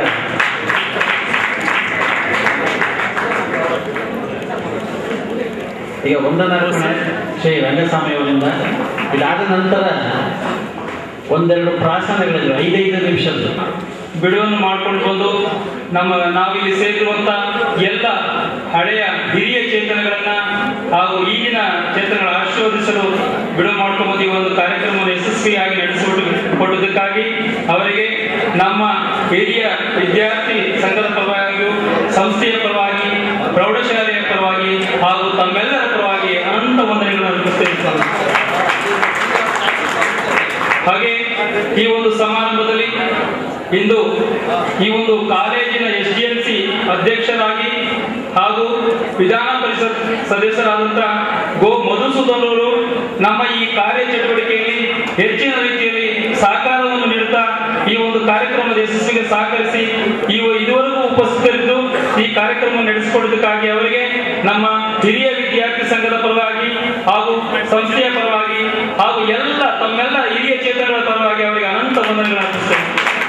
ಈಗ ವಂದನಾರ್ಪಣೆ ಶ್ರೀ ರಂಗಸ್ವಾಮಿ ಅವರಿಂದ ಇದಾದ ನಂತರ ಒಂದೆರಡು ಪ್ರಾಸನಗಳಿವೆ ಐದೈದು ನಿಮಿಷದ್ದು ಬಿಡುವನ್ನು ಮಾಡ್ಕೊಂಡು ಬಂದು ನಮ್ಮ ನಾವಿಲ್ಲಿ ಸೇರಿರುವಂತ ಎಲ್ಲ ಹಳೆಯ ಹಿರಿಯ ಚೇತನಗಳನ್ನ ಹಾಗೂ ಈಗಿನ ಚೇತನಗಳ ಆಶೀರ್ವದಿಸಲು ಬಿಡುವು ಮಾಡ್ಕೊಂಡು ಬಂದು ಈ ಒಂದು ಕಾರ್ಯಕ್ರಮವನ್ನು ಯಶಸ್ವಿಯಾಗಿ ನಡೆಸಿಕೊಟ್ಟು ಕೊಟ್ಟದಕ್ಕಾಗಿ ಅವರಿಗೆ ನಮ್ಮ ಹಿರಿಯ ವಿದ್ಯಾರ್ಥಿ ಸಂಘದ ಪರವಾಗಿಯೂ ಸಂಸ್ಥೆಯ ಪರವಾಗಿ ಪ್ರೌಢಶಾಲೆಯ ಪರವಾಗಿ ಹಾಗೂ ತಮ್ಮೆಲ್ಲರ ಪರವಾಗಿ ಅನಂತ ವಂದನೆಗಳನ್ನು ಅರ್ಪಿಸ್ತೇನೆ ಹಾಗೆ ಈ ಒಂದು ಸಮಾರಂಭದಲ್ಲಿ ಇಂದು ಈ ಒಂದು ಕಾಲೇಜಿನ ಎಸ್ ಡಿ ಎಂ ಸಿ ಅಧ್ಯಕ್ಷರಾಗಿ ಹಾಗೂ ವಿಧಾನ ಪರಿಷತ್ ಸದಸ್ಯರಾದಂತಹ ಗೋ ಮಧುಸೂದನ್ ಅವರು ನಮ್ಮ ಈ ಕಾರ್ಯ ಚಟುವಟಿಕೆಯಲ್ಲಿ ಹೆಚ್ಚಿನ ರೀತಿಯಲ್ಲಿ ಸಹಕಾರವನ್ನು ನೀಡುತ್ತಾ ಈ ಒಂದು ಕಾರ್ಯಕ್ರಮದ ಯಶಸ್ಸಿಗೆ ಸಹಕರಿಸಿ ಈ ಇದುವರೆಗೂ ಉಪಸ್ಥಿತರಿದ್ದು ಈ ಕಾರ್ಯಕ್ರಮ ನಡೆಸಿಕೊಡುವುದಕ್ಕಾಗಿ ಅವರಿಗೆ ನಮ್ಮ ಹಿರಿಯ ವಿದ್ಯಾರ್ಥಿ ಸಂಘದ ಪರವಾಗಿ ಹಾಗೂ ಸಂಸ್ಥೆಯ ಪರವಾಗಿ ಹಾಗೂ ಎಲ್ಲ ತಮ್ಮೆಲ್ಲ ಹಿರಿಯ ಚೇತನಗಳ ಪರವಾಗಿ ಅವರಿಗೆ ಅನಂತ ವಂದನೆಗಳನ್ನು ಅರ್ಪಿಸ್ತೇನೆ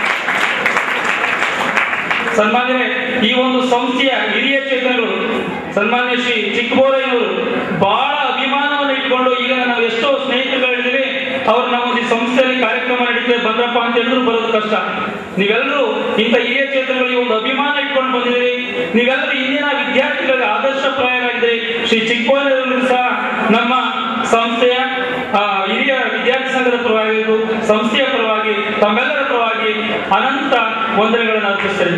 ಸನ್ಮಾನ್ಯ ಈ ಒಂದು ಸಂಸ್ಥೆಯ ಹಿರಿಯ ಚೇತನಗಳು ಸನ್ಮಾನ್ಯ ಶ್ರೀ ಚಿಕ್ಕಬೋರಯ್ಯನವರು ಬಹಳ ಅಭಿಮಾನವನ್ನು ಇಟ್ಕೊಂಡು ಈಗ ನಾವು ಎಷ್ಟೋ ಸ್ನೇಹಿತರುಗಳಿದ್ದೀವಿ ಅವ್ರು ನಮ್ಮ ಒಂದು ಈ ಸಂಸ್ಥೆಯಲ್ಲಿ ಕಾರ್ಯಕ್ರಮ ನಡೀತದೆ ಬಂದ್ರಪ್ಪ ಅಂತ ಹೇಳಿದ್ರು ಬರೋದು ಕಷ್ಟ ನೀವೆಲ್ಲರೂ ಇಂಥ ಹಿರಿಯ ಚೇತನಗಳು ಈ ಒಂದು ಅಭಿಮಾನ ಇಟ್ಕೊಂಡು ಬಂದಿದ್ದೀರಿ ನೀವೆಲ್ಲರೂ ಇಂದಿನ ವಿದ್ಯಾರ್ಥಿಗಳಿಗೆ ಆದರ್ಶಪ್ರಾಯರಾಗಿದ್ದೀರಿ ಶ್ರೀ ಚಿಕ್ಕಬೋರಯ್ಯನವರು ಸಹ ನಮ್ಮ ಸಂಸ್ಥೆಯ ಆ, ಹಿರಿಯ ವಿದ್ಯಾರ್ಥಿ ಸಂಘದ ಪರವಾಗಿ ಸಂಸ್ಥೆಯ ಪರವಾಗಿ ತಮ್ಮೆಲ್ಲರ ಪರವಾಗಿ ಅನಂತ ವಂದನೆಗಳನ್ನು ಅರ್ಪಿಸ್ತೇನೆ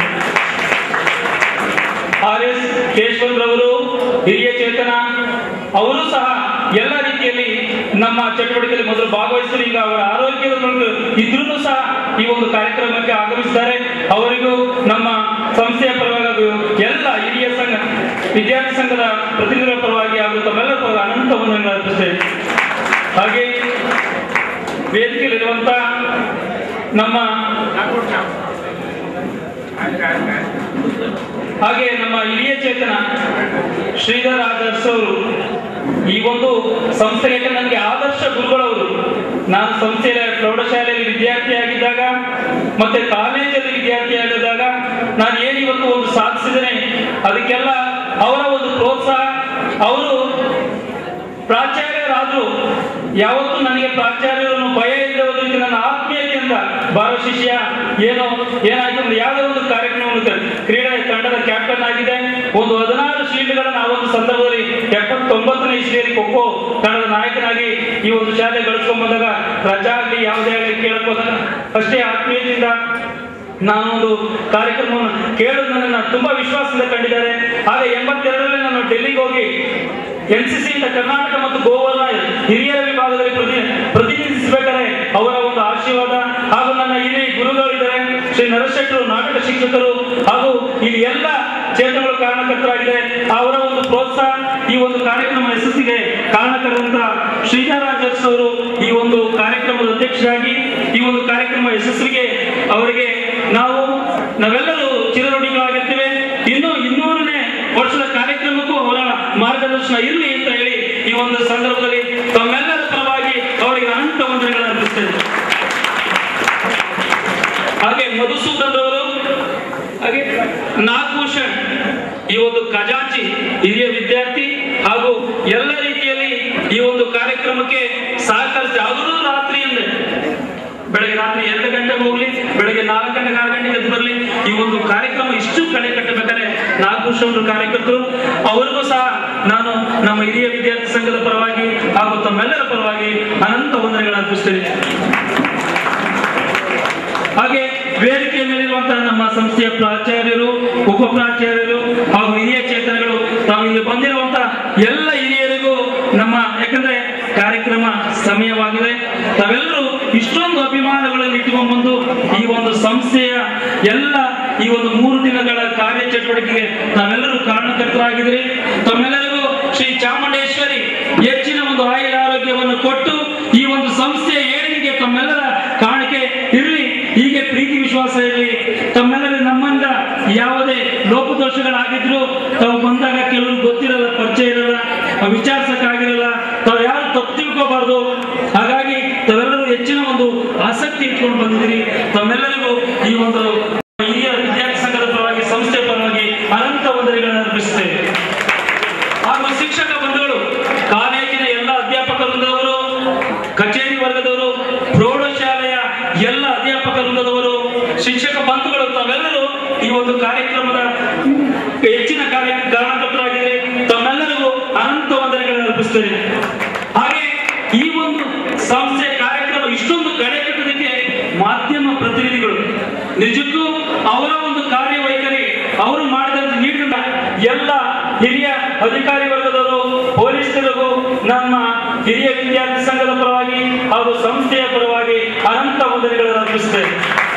ಆರ್ ಎಸ್ ಕೇಶವರವರು ಹಿರಿಯ ಚೇತನ ಅವರು ಸಹ ಎಲ್ಲ ರೀತಿಯಲ್ಲಿ ನಮ್ಮ ಚಟುವಟಿಕೆಯಲ್ಲಿ ಮೊದಲು ಭಾಗವಹಿಸಲು ಈಗ ಅವರ ಆರೋಗ್ಯದ ಒಂದು ಇದ್ರೂ ಸಹ ಈ ಒಂದು ಕಾರ್ಯಕ್ರಮಕ್ಕೆ ಆಗಮಿಸಿದ್ದಾರೆ ಅವರಿಗೂ ನಮ್ಮ ಸಂಸ್ಥೆಯ ಪರವಾಗಿ ಹಾಗೂ ಎಲ್ಲ ಹಿರಿಯ ಸಂಘ ವಿದ್ಯಾರ್ಥಿ ಸಂಘದ ಪ್ರತಿನಿಧಿಗಳ ಪರವಾಗಿ ಹಾಗೂ ತಮ್ಮೆಲ್ಲರ ಪರವಾಗಿ ಅನಂತ ವಂದನೆಗಳನ್ನು ಅರ್ಪಿಸ್ತೇವೆ ಹಾಗೆ ವೇದಿಕೆಯಲ್ಲಿರುವಂತ ನಮ್ಮ ಹಾಗೆ ನಮ್ಮ ಹಿರಿಯ ಚೇತನ ಶ್ರೀಧರ್ ಆದರ್ಶ್ ಅವರು ಈ ಒಂದು ಸಂಸ್ಥೆಗೆ ನನಗೆ ಆದರ್ಶ ಗುರುಗಳವರು ನಾನು ಸಂಸ್ಥೆಯ ಪ್ರೌಢಶಾಲೆಯಲ್ಲಿ ವಿದ್ಯಾರ್ಥಿಯಾಗಿದ್ದಾಗ ಮತ್ತೆ ಕಾಲೇಜಲ್ಲಿ ವಿದ್ಯಾರ್ಥಿಯಾಗಿದ್ದಾಗ ನಾನು ಏನು ಇವತ್ತು ಒಂದು ಸಾಧಿಸಿದ್ದೇನೆ ಅದಕ್ಕೆಲ್ಲ ಅವರ ಒಂದು ಪ್ರೋತ್ಸಾಹ ಅವರು ಪ್ರಾಚಾರ್ಯರಾದ್ರು ಯಾವತ್ತೂ ನನಗೆ ಪ್ರಾಚಾರ್ಯರನ್ನು ಭಯ ಇಲ್ಲದವರಿಗೆ ನನ್ನ ಆತ್ಮೀಯತೆಯಿಂದ ಬಾಲ ಶಿಷ್ಯ ಏನೋ ಏನಾಯ್ತು ಅಂದ್ರೆ ಯಾವುದೋ ಒಂದು ಕಾರ್ಯಕ್ರಮವನ್ನು ಕ- ಕ್ರೀಡಾ ರಜಾ ಆಗಲಿ ಯಾವುದೇ ಆಗಲಿ ಕೇಳಕ್ ಹೋದಾಗ ಅಷ್ಟೇ ಆತ್ಮೀಯದಿಂದ ನಾನು ಒಂದು ಕಾರ್ಯಕ್ರಮವನ್ನು ಕೇಳೋದು ನನ್ನನ್ನು ತುಂಬಾ ವಿಶ್ವಾಸದಿಂದ ಕಂಡಿದ್ದಾರೆ ಹಾಗೆ ಎಂಬತ್ತೆರಡರಲ್ಲಿ ನಾನು ಡೆಲ್ಲಿಗೆ ಹೋಗಿ ಎನ್ ಸಿ ಸಿಯಿಂದ ಕರ್ನಾಟಕ ಮತ್ತು ಗೋವಾದ ಹಿರಿಯರ ವಿಭಾಗದಲ್ಲಿ ಪ್ರತಿ ಪ್ರತಿನಿಧಿಸಬೇಕಾದ್ರೆ ಅವರ ಒಂದು ಆಶೀರ್ವಾದ ಹಾಗೂ ನನ್ನ ಹಿರಿಯ ಗುರುಗಳಿದ್ದಾರೆ ಶ್ರೀ ನರಶೆಟ್ಟರು ನಾಟಕ ಶಿಕ್ಷಕರು ಹಾಗೂ ಇಲ್ಲಿ ಎಲ್ಲ ಕ್ಷೇತ್ರಗಳು ಕಾರಣಕರ್ತರಾಗಿದೆ ಅವರ ಒಂದು ಪ್ರೋತ್ಸಾಹ ಈ ಒಂದು ಕಾರ್ಯಕ್ರಮ ಯಶಸ್ಸಿಗೆ ಕಾರಣಕರಂತ ಶ್ರೀಧರಾಜರ್ಸ್ ಅವರು ಈ ಒಂದು ಕಾರ್ಯಕ್ರಮದ ಅಧ್ಯಕ್ಷರಾಗಿ ಈ ಒಂದು ಕಾರ್ಯಕ್ರಮ ಯಶಸ್ವಿಗೆ ಅವರಿಗೆ ನಾವು ನಾವೆಲ್ಲರೂ ಚಿರಋಣಿಗಳಾಗಿರ್ತೇವೆ ಇನ್ನು ಇನ್ನೂರನೇ ವರ್ಷದ ಕಾರ್ಯಕ್ರಮಕ್ಕೂ ಅವರ ಮಾರ್ಗದರ್ಶನ ಇರಲಿ ಅಂತ ಹೇಳಿ ಈ ಒಂದು ಸಂದರ್ಭದಲ್ಲಿ ತಮ್ಮೆಲ್ಲರ ಪರವಾಗಿ ಅವರಿಗೆ ಅನಂತ ವಂದನೆಗಳನ್ನು ಅರ್ಪಿಸ್ತೇನೆ ಹಾಗೆ ಮಧುಸೂದನ್ ಅವರು ಹಾಗೆ ನಾಗಭೂಷಣ್ ಈ ಒಂದು ಖಜಾಂಚಿ ಹಿರಿಯ ವಿದ್ಯಾರ್ಥಿ ಹಾಗೂ ಎಲ್ಲ ರೀತಿಯಲ್ಲಿ ಈ ಒಂದು ಕಾರ್ಯಕ್ರಮಕ್ಕೆ ಸಹಕರಿಸಿ ಅವರು ರಾತ್ರಿ ಅಂದ್ರೆ ಬೆಳಗ್ಗೆ ರಾತ್ರಿ ಎರಡು ಗಂಟೆಗೆ ಹೋಗ್ಲಿ ಬೆಳಗ್ಗೆ ನಾಲ್ಕು ಗಂಟೆಗೆ ಆರು ಗಂಟೆಗೆ ಎದ್ದು ಬರಲಿ ಈ ಒಂದು ಕಾರ್ಯಕ್ರಮ ಇಷ್ಟು ಕಡೆ ಕಟ್ಟಬೇಕಾದ್ರೆ ನಾಗಭೂಷಣ್ ಅವರು ಕಾರ್ಯಕರ್ತರು ಅವರಿಗೂ ಸಹ ನಾನು ನಮ್ಮ ಹಿರಿಯ ವಿದ್ಯಾರ್ಥಿ ಸಂಘದ ಪರವಾಗಿ ಹಾಗೂ ತಮ್ಮೆಲ್ಲರ ಪರವಾಗಿ ಅನಂತ ವಂದನೆಗಳನ್ನು ಅರ್ಪಿಸ್ತೇನೆ ಹಾಗೆ ವೇದಿಕೆಯ ಮೇಲಿರುವಂತಹ ನಮ್ಮ ಸಂಸ್ಥೆಯ ಪ್ರಾಚಾರ್ಯರು ಉಪ ಪ್ರಾಚಾರ್ಯರು ಹಾಗೂ ಹಿರಿಯ ಚೇತನಗಳು ತಾವು ಇಲ್ಲಿ ಬಂದಿರುವಂತಹ ಎಲ್ಲ ಹಿರಿಯರಿಗೂ ನಮ್ಮ ಯಾಕಂದ್ರೆ ಕಾರ್ಯಕ್ರಮ ಸಮಯವಾಗಿದೆ ತಾವೆಲ್ಲರೂ ಇಷ್ಟೊಂದು ಅಭಿಮಾನಗಳನ್ನು ಇಟ್ಕೊಂಡು ಬಂದು ಈ ಒಂದು ಸಂಸ್ಥೆಯ ಎಲ್ಲ ಈ ಒಂದು ಮೂರು ದಿನಗಳ ಕಾರ್ಯಚಟುವಟಿಕೆಗೆ ತಾವೆಲ್ಲರೂ ಕಾರಣಕರ್ತರಾಗಿದ್ರಿ ತಮ್ಮೆಲ್ಲರಿಗೂ ಶ್ರೀ ಚಾಮುಂಡೇಶ್ವರಿ ಹೆಚ್ಚಿನ ಒಂದು ಆಯುರ ಆರೋಗ್ಯವನ್ನು ಕೊಟ್ಟು ಈ ಒಂದು ಸಂಸ್ಥೆಯ ಏಳಿಗೆಗೆ ತಮ್ಮೆಲ್ಲರ ಕಾಣಿಕೆ ಇರಲಿ ಹೀಗೆ ಪ್ರೀತಿ ವಿಶ್ವಾಸ ಇರಲಿ ತಮ್ಮೆಲ್ಲರೂ ನಮ್ಮಿಂದ ಯಾವುದೇ ಲೋಪದೋಷಗಳಾಗಿದ್ರು ತಾವು ಬಂದಾಗ ಕೆಲವರು ಗೊತ್ತಿರಲ್ಲ ಪರಿಚಯ ಇರಲ್ಲ ವಿಚಾರಿಸಕ್ಕಾಗಿರಲ್ಲ ತಾವು ಯಾರು ತಪ್ಪು ತಿಳ್ಕೋಬಾರ್ದು ಹಾಗಾಗಿ ತಾವೆಲ್ಲರೂ ಹೆಚ್ಚಿನ ಒಂದು ಆಸಕ್ತಿ ಇಟ್ಕೊಂಡು ಬಂದಿದ್ದೀರಿ ತಮ್ಮೆಲ್ಲರಿಗೂ ಈ ಒಂದು ಹಿರಿಯ ವಿದ್ಯಾರ್ಥಿ ಸಂಘದ ಪರವಾಗಿ ಸಂಸ್ಥೆ ಪರವಾಗಿ ಅನಂತ ವಂದನೆಗಳನ್ನು ಅರ್ಪಿಸುತ್ತೇವೆ ಹಾಗೂ ಶಿಕ್ಷಕ ಬಂಧುಗಳು ಕಾಲೇಜಿನ ಎಲ್ಲ ಅಧ್ಯಾಪಕ ವೃಂದದವರು ಕಚೇರಿ ವರ್ಗದವರು ಪ್ರೌಢಶಾಲೆಯ ಎಲ್ಲ ಅಧ್ಯಾಪಕ ವೃಂದದವರು ಶಿಕ್ಷಕ ಬಂಧುಗಳು ತಾವೆಲ್ಲರೂ ಈ ಒಂದು ಕಾರ್ಯಕ್ರಮದ ಹೆಚ್ಚಿನ ಕಾರ್ಯ ಕಾರಣಕರ್ತರಾಗಿದೆ ತಮ್ಮೆಲ್ಲರಿಗೂ ಅನಂತ ವಂದನೆಗಳನ್ನು ಅರ್ಪಿಸ್ತೇನೆ ಹಾಗೆ ಈ ಒಂದು ಸಂಸ್ಥೆ ಕಾರ್ಯಕ್ರಮ ಇಷ್ಟೊಂದು ಕಡೆ ಕಟ್ಟೋದಕ್ಕೆ ಮಾಧ್ಯಮ ಪ್ರತಿನಿಧಿಗಳು ನಿಜಕ್ಕೂ ಅವರ ಒಂದು ಕಾರ್ಯವೈಖರಿ ಅವರು ಮಾಡಿದಂತ ನೀಡಿದ ಎಲ್ಲ ಹಿರಿಯ ಅಧಿಕಾರಿ ವರ್ಗದವರು ಪೊಲೀಸರಿಗೂ ನಮ್ಮ ಹಿರಿಯ ವಿದ್ಯಾರ್ಥಿ ಸಂಘದ ಪರವಾಗಿ ಹಾಗೂ ಸಂಸ್ಥೆಯ ಪರವಾಗಿ ಅನಂತ ವಂದನೆಗಳನ್ನು ಅರ್ಪಿಸುತ್ತೇವೆ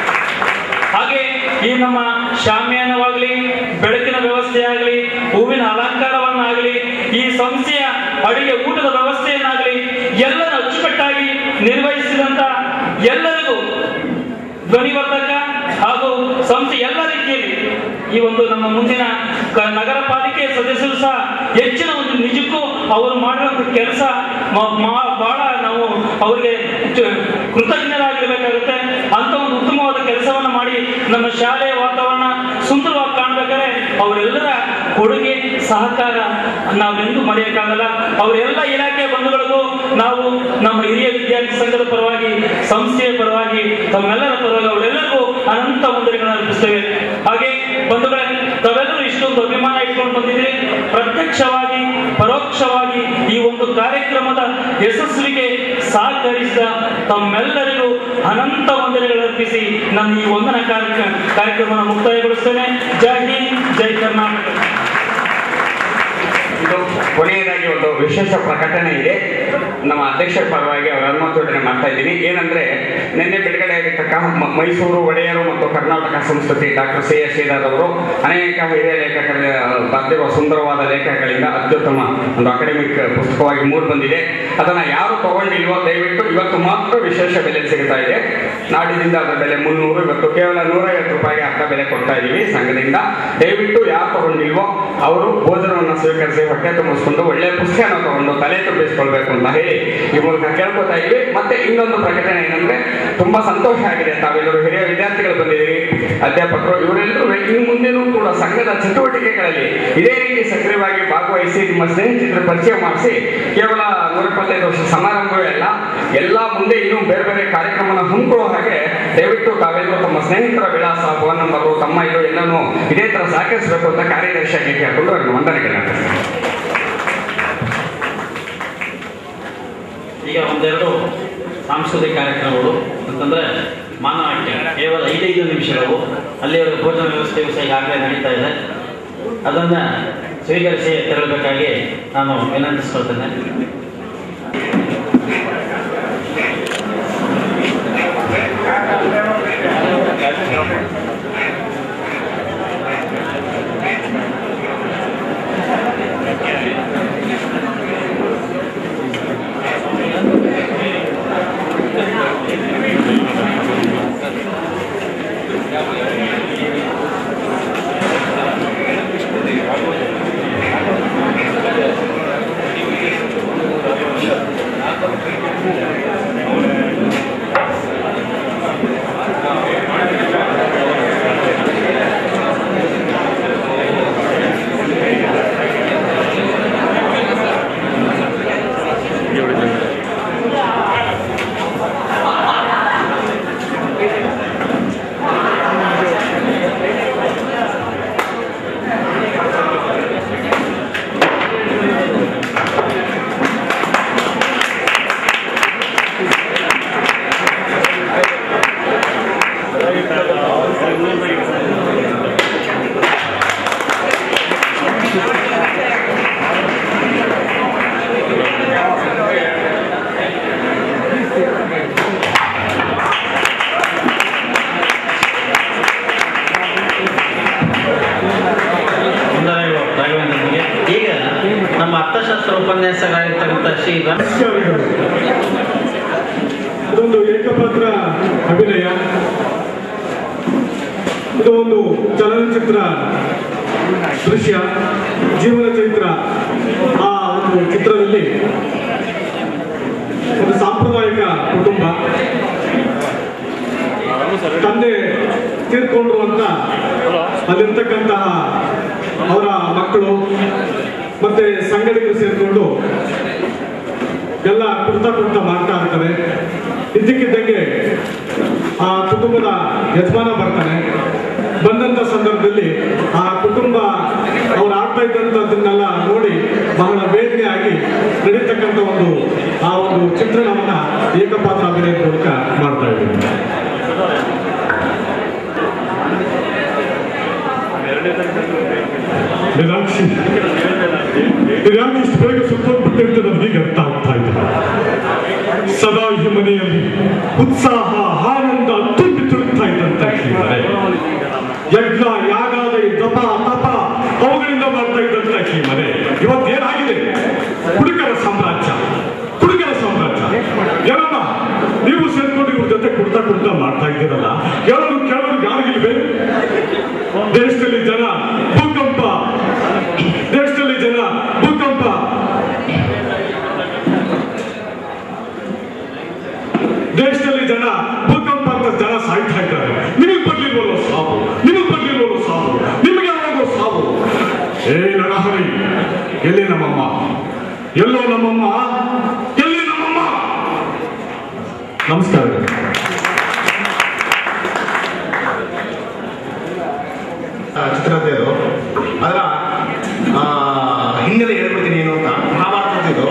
ಹಾಗೆ ಈ ನಮ್ಮ ಶಾಮ್ಯಾನವಾಗಲಿ ಬೆಳಕಿನ ವ್ಯವಸ್ಥೆ ಆಗಲಿ ಹೂವಿನ ಅಲಂಕಾರವನ್ನಾಗಲಿ ಈ ಸಂಸ್ಥೆಯ ಅಡಿಗೆ ಊಟದ ವ್ಯವಸ್ಥೆಯನ್ನಾಗಲಿ ಎಲ್ಲರ ಅಚ್ಚುಕಟ್ಟಾಗಿ ನಿರ್ವಹಿಸಿದಂತ ಎಲ್ಲರಿಗೂ ಧ್ವನಿವರ್ಧಕ ಹಾಗೂ ಸಂಸ್ಥೆ ಎಲ್ಲ ರೀತಿಯಲ್ಲಿ ಈ ಒಂದು ನಮ್ಮ ಮುಂದಿನ ಕ- ನಗರ ಪಾಲಿಕೆ ಸದಸ್ಯರು ಸಹ ಹೆಚ್ಚಿನ ಒಂದು ನಿಜಕ್ಕೂ ಅವರು ಮಾಡಿರುವಂತ ಕೆಲಸ ಬಹಳ ನಾವು ಅವರಿಗೆ ಚ- ಕೃತಜ್ಞರಾಗಿರ್ಬೇಕಾಗುತ್ತೆ ಅಂತ ಒಂದು ಉತ್ತಮವಾದ ಕೆಲಸವನ್ನ ಮಾಡಿ ನಮ್ಮ ಶಾಲೆಯ ವಾತಾವರಣ ಸುಂದರವಾಗಿ ಕಾಣ್ಬೇಕಾದ್ರೆ ಅವರೆಲ್ಲರ ಕೊಡುಗೆ ಸಹಕಾರ ನಾವೆಂದೂ ಮರೆಯಕ್ಕಾಗಲ್ಲ ಅವರೆಲ್ಲ ಇಲಾಖೆ ಬಂಧುಗಳಿಗೂ ನಾವು ನಮ್ಮ ಹಿರಿಯ ವಿದ್ಯಾರ್ಥಿ ಸಂಘದ ಪರವಾಗಿ ಸಂಸ್ಥೆಯ ಪರವಾಗಿ ತಮ್ಮೆಲ್ಲರ ಪರವಾಗಿ ಅವರೆಲ್ಲರಿಗೂ ಅನಂತ ವಂದನೆಗಳನ್ನು ಅರ್ಪಿಸ್ತೇವೆ ಹಾಗೆ ಬಂಧುಗಳೇ ತಾವೆಲ್ಲರೂ ಇಷ್ಟೊಂದು ಅಭಿಮಾನ ಇಟ್ಕೊಂಡು ಬಂದಿದ್ದೀರಿ ಪ್ರತ್ಯಕ್ಷವಾಗಿ ಪರೋಕ್ಷವಾಗಿ ಈ ಒಂದು ಕಾರ್ಯಕ್ರಮದ ಯಶಸ್ವಿಗೆ ಸಹಕರಿಸಿದ ತಮ್ಮೆಲ್ಲರಿಗೂ ಅನಂತ ವಂದನೆಗಳು ಅರ್ಪಿಸಿ ನಾನು ಈ ವಂದನಾ ಕಾರ್ಯಕ್ರಮ ಕಾರ್ಯಕ್ರಮ ಮುಕ್ತಾಯಗೊಳಿಸ್ತೇನೆ ಜೈ ಹಿಂದ್ ಜೈ ಕರ್ನಾಟಕ ಇದು ಕೊನೆಯದಾಗಿ ಒಂದು ವಿಶೇಷ ಪ್ರಕಟಣೆ ಇದೆ ನಮ್ಮ ಅಧ್ಯಕ್ಷರ ಪರವಾಗಿ ಅವರ ಅನುಮೋದನೆ ಮಾಡ್ತಾ ಇದ್ದೀನಿ ಏನಂದ್ರೆ ನಿನ್ನೆ ಬಿಡುಗಡೆ ಆಗಿರ್ತಕ್ಕ ಮ- ಮೈಸೂರು ಒಡೆಯರು ಮತ್ತು ಕರ್ನಾಟಕ ಸಂಸ್ಕೃತಿ ಡಾಕ್ಟರ್ ಸಿ ಎಸ್ ಶ್ರೀಧರ್ ಅವರು ಅನೇಕ ಹಿರಿಯ ಲೇಖಕರ ಬರೆದಿರುವ ಸುಂದರವಾದ ಲೇಖಕಗಳಿಂದ ಅತ್ಯುತ್ತಮ ಒಂದು ಅಕಾಡೆಮಿಕ್ ಪುಸ್ತಕವಾಗಿ ಮೂಡಿ ಬಂದಿದೆ ಅದನ್ನ ಯಾರು ತಗೊಂಡಿಲ್ವೋ ದಯವಿಟ್ಟು ಇವತ್ತು ಮಾತ್ರ ವಿಶೇಷ ಬೆಲೆ ಸಿಗ್ತಾ ಇದೆ ನಾಡಿನಿಂದ ಅದರ ಬೆಲೆ ಮುನ್ನೂರು ಇವತ್ತು ಕೇವಲ ನೂರೈವತ್ತು ರೂಪಾಯಿಗೆ ಅರ್ಧ ಬೆಲೆ ಕೊಡ್ತಾ ಇದೀವಿ ಸಂಘದಿಂದ ದಯವಿಟ್ಟು ಯಾರು ತಗೊಂಡಿಲ್ವೋ ಅವರು ಭೋಜನವನ್ನು ಸ್ವೀಕರಿಸಿ ಹೊಟ್ಟೆ ತುಂಬಿಸ್ಕೊಂಡು ಒಳ್ಳೆ ಪುಸ್ತಕನ ತಗೊಂಡು ತಲೆ ತುಂಬಿಸ್ಕೊಳ್ಬೇಕು ಅಂತ ಹೇಳಿ ಈ ಮೂಲಕ ಕೇಳ್ಕೊತಾ ಇದ್ವಿ ಮತ್ತೆ ಇನ್ನೊಂದು ಪ್ರಕಟಣೆ ಏನಂದ್ರೆ ತುಂಬಾ ಸಂತೋಷ ಆಗಿದೆ ತಾವೆಲ್ಲರೂ ಹಿರಿಯ ವಿದ್ಯಾರ್ಥಿಗಳು ಬಂದಿದ್ದೀರಿ ಅಧ್ಯಾಪಕರು ಇವರೆಲ್ಲರೂ ಇನ್ನು ಮುಂದೆನೂ ಕೂಡ ಸಂಘದ ಚಟುವಟಿಕೆಗಳಲ್ಲಿ ಇದೇ ರೀತಿ ಸಕ್ರಿಯವಾಗಿ ಭಾಗವಹಿಸಿ ನಿಮ್ಮ ಸ್ನೇಹಿತರ ಪರಿಚಯ ಮಾಡಿಸಿ ಕೇವಲ ನೂರ ಇಪ್ಪತ್ತೈದು ವರ್ಷ ಸಮಾರಂಭವೇ ಅಲ್ಲ ಎಲ್ಲ ಮುಂದೆ ಇನ್ನೂ ಬೇರೆ ಬೇರೆ ಕಾರ್ಯಕ್ರಮನ ಹಮ್ಮಿಕೊಳ್ಳೋ ಹಾಗೆ ದಯವಿಟ್ಟು ತಾವೆಲ್ಲರೂ ತಮ್ಮ ಸ್ನೇಹಿತರ ವಿಳಾಸ ಫೋನ್ ನಂಬರು ತಮ್ಮ ಇದು ಎಲ್ಲನೂ ಇದೇ ತರ ಸಹಕರಿಸಬೇಕು ಅಂತ ಕಾರ್ಯದರ್ಶಿಯಾಗಿ ಕೇಳಿಕೊಂಡು ಅವರಿಗೆ ವಂದನೆಗಳನ್ನು ಈಗ ಒಂದೆರಡು ಸಾಂಸ್ಕೃತಿಕ ಕಾರ್ಯಕ್ರಮಗಳು ಅಂತಂದ್ರೆ ಮಾನವಾಕ್ಯ ಕೇವಲ ಐದೈದು ನಿಮಿಷಗಳು ಅಲ್ಲಿವರೆಗೆ ಭೋಜನ ವ್ಯವಸ್ಥೆಯು ಸಹ ಈಗಾಗಲೇ ನಡೀತಾ ಇದೆ ಅದನ್ನ ಸ್ವೀಕರಿಸಿ ತೆರಳಬೇಕಾಗಿ ನಾನು ವಿನಂತಿಸ್ಕೊಳ್ತೇನೆ ವಂದನೆಗಳು ರಾಘವೇಂದ್ರನಿಗೆ ಈಗ ನಮ್ಮ ಅರ್ಥಶಾಸ್ತ್ರ ಉಪನ್ಯಾಸಕರಾಗಿರ್ತಕ್ಕಂಥ ಶ್ರೀ ರಮೇಶ್ ನಮಸ್ಕಾರಗಳು ಇದೊಂದು ಏಕಪಾತ್ರ ಅಭಿನಯ ಇದು ಒಂದು ಚಲನಚಿತ್ರ ದೃಶ್ಯ ಜೀವನ ಚರಿತ್ರ ಆ ಒಂದು ಚಿತ್ರದಲ್ಲಿ ಒಂದು ಸಾಂಪ್ರದಾಯಿಕ ಕುಟುಂಬ ತಂದೆ ತೀರ್ಕೊಂಡ್ರು ಅಂತ ಅಲ್ಲಿರ್ತಕ್ಕಂತಹ ಅವರ ಮಕ್ಕಳು ಮತ್ತೆ ಸಂಗಡಿಗರು ಸೇರಿಕೊಂಡು ಎಲ್ಲ ಕುರ್ತಾ ಕುರ್ತಾ ಮಾಡ್ತಾ ಇರ್ತಾರೆ ಇದ್ದಕ್ಕಿದ್ದಂಗೆ ಆ ಕುಟುಂಬದ ಯಜಮಾನ ಬರ್ತಾನೆ ಬಂದಂತ ಸಂದರ್ಭದಲ್ಲಿ ಆ ಕುಟುಂಬ ಅವ್ರು ಆಡ್ತಾ ಇದ್ದಂಥದ್ದನ್ನೆಲ್ಲ ನೋಡಿ ಬಹಳ ವೇದನೆ ಆಗಿ ನಡೀತಕ್ಕಂಥ ಒಂದು ಆ ಒಂದು ಚಿತ್ರಣವನ್ನ ಏಕಪಾತ್ರ ಅಭಿನಯದ ಮೂಲಕ ಮಾಡ್ತಾ ಇದ್ದೀವಿ ನಿರಾಕ್ಷಿ ನಿರಾಕ್ಷಿ ಇಷ್ಟು ಬೇಗ ಸುತ್ತೋಗ್ಬಿಟ್ಟೆ ಅಂತ ನನಗೆ ಅರ್ಥ ಆಗ್ತಾ ಇದೆ ಸದಾ ಈ ಮನೆಯಲ್ಲಿ ಉತ್ಸಾಹ ಆನಂದ ತುಂಬಿ ತುಳುಕ್ತಾ ಇದ್ದಂತ ಈ ಮನೆ ಯಜ್ಞ ಯಾಗಾದ ಈ ದಪ ತಪ ಅವುಗಳಿಂದ ಮಾಡ್ತಾ ಇದ್ದಂತ ಈ ಮನೆ ಇವತ್ತೇನಾಗಿದೆ ಕುಡುಕರ ಸಾಮ್ರಾಜ್ಯ ಕುಡುಕರ ಸಾಮ್ರಾಜ್ಯ ಏನಮ್ಮ ನೀವು ಸೇರ್ಕೊಂಡು ಇವ್ರ ಜೊತೆ ಕುಡ್ತಾ ಕುಡ್ತಾ ಮಾಡ್ತಾ ಇದ್ದೀರಲ್ಲ ಕೇಳೋರು ಕೇಳೋರು ಯಾರಿಗಿಲ್ವೇ ದೇಶದಲ್ಲಿ ಜನ ಭೂಕಂಪ ದೇಶದಲ್ಲಿ ಜನ ಭೂಕಂಪ ದೇಶದಲ್ಲಿ ಜನ ಭೂಕಂಪ ಅಂತ ಜನ ಸಾಯ್ತಾ ಇದ್ದಾರೆ ನಿಮಗೆ ಬರ್ಲಿಲ್ವಲ್ಲ ಸಾವು ನಿಮಗೆ ಬರ್ಲಿಲ್ವಲ್ಲ ಸಾವು ನಿಮಗೆ ಯಾವಾಗೋ ಸಾವು ಏ ನರಹರಿ ಎಲ್ಲಿ ನಮ್ಮಮ್ಮ ಎಲ್ಲೋ ನಮ್ಮಮ್ಮ ಎಲ್ಲಿ ನಮ್ಮಮ್ಮ ನಮಸ್ಕಾರಗಳು ಚಿತ್ರದ್ದು ಇದು ಅದರ ಆ, ಹಿನ್ನೆಲೆ ಹೇಳ್ಬಿಡ್ತೀನಿ ಏನು ಅಂತ ಮಹಾಭಾರತದ್ದು ಇದು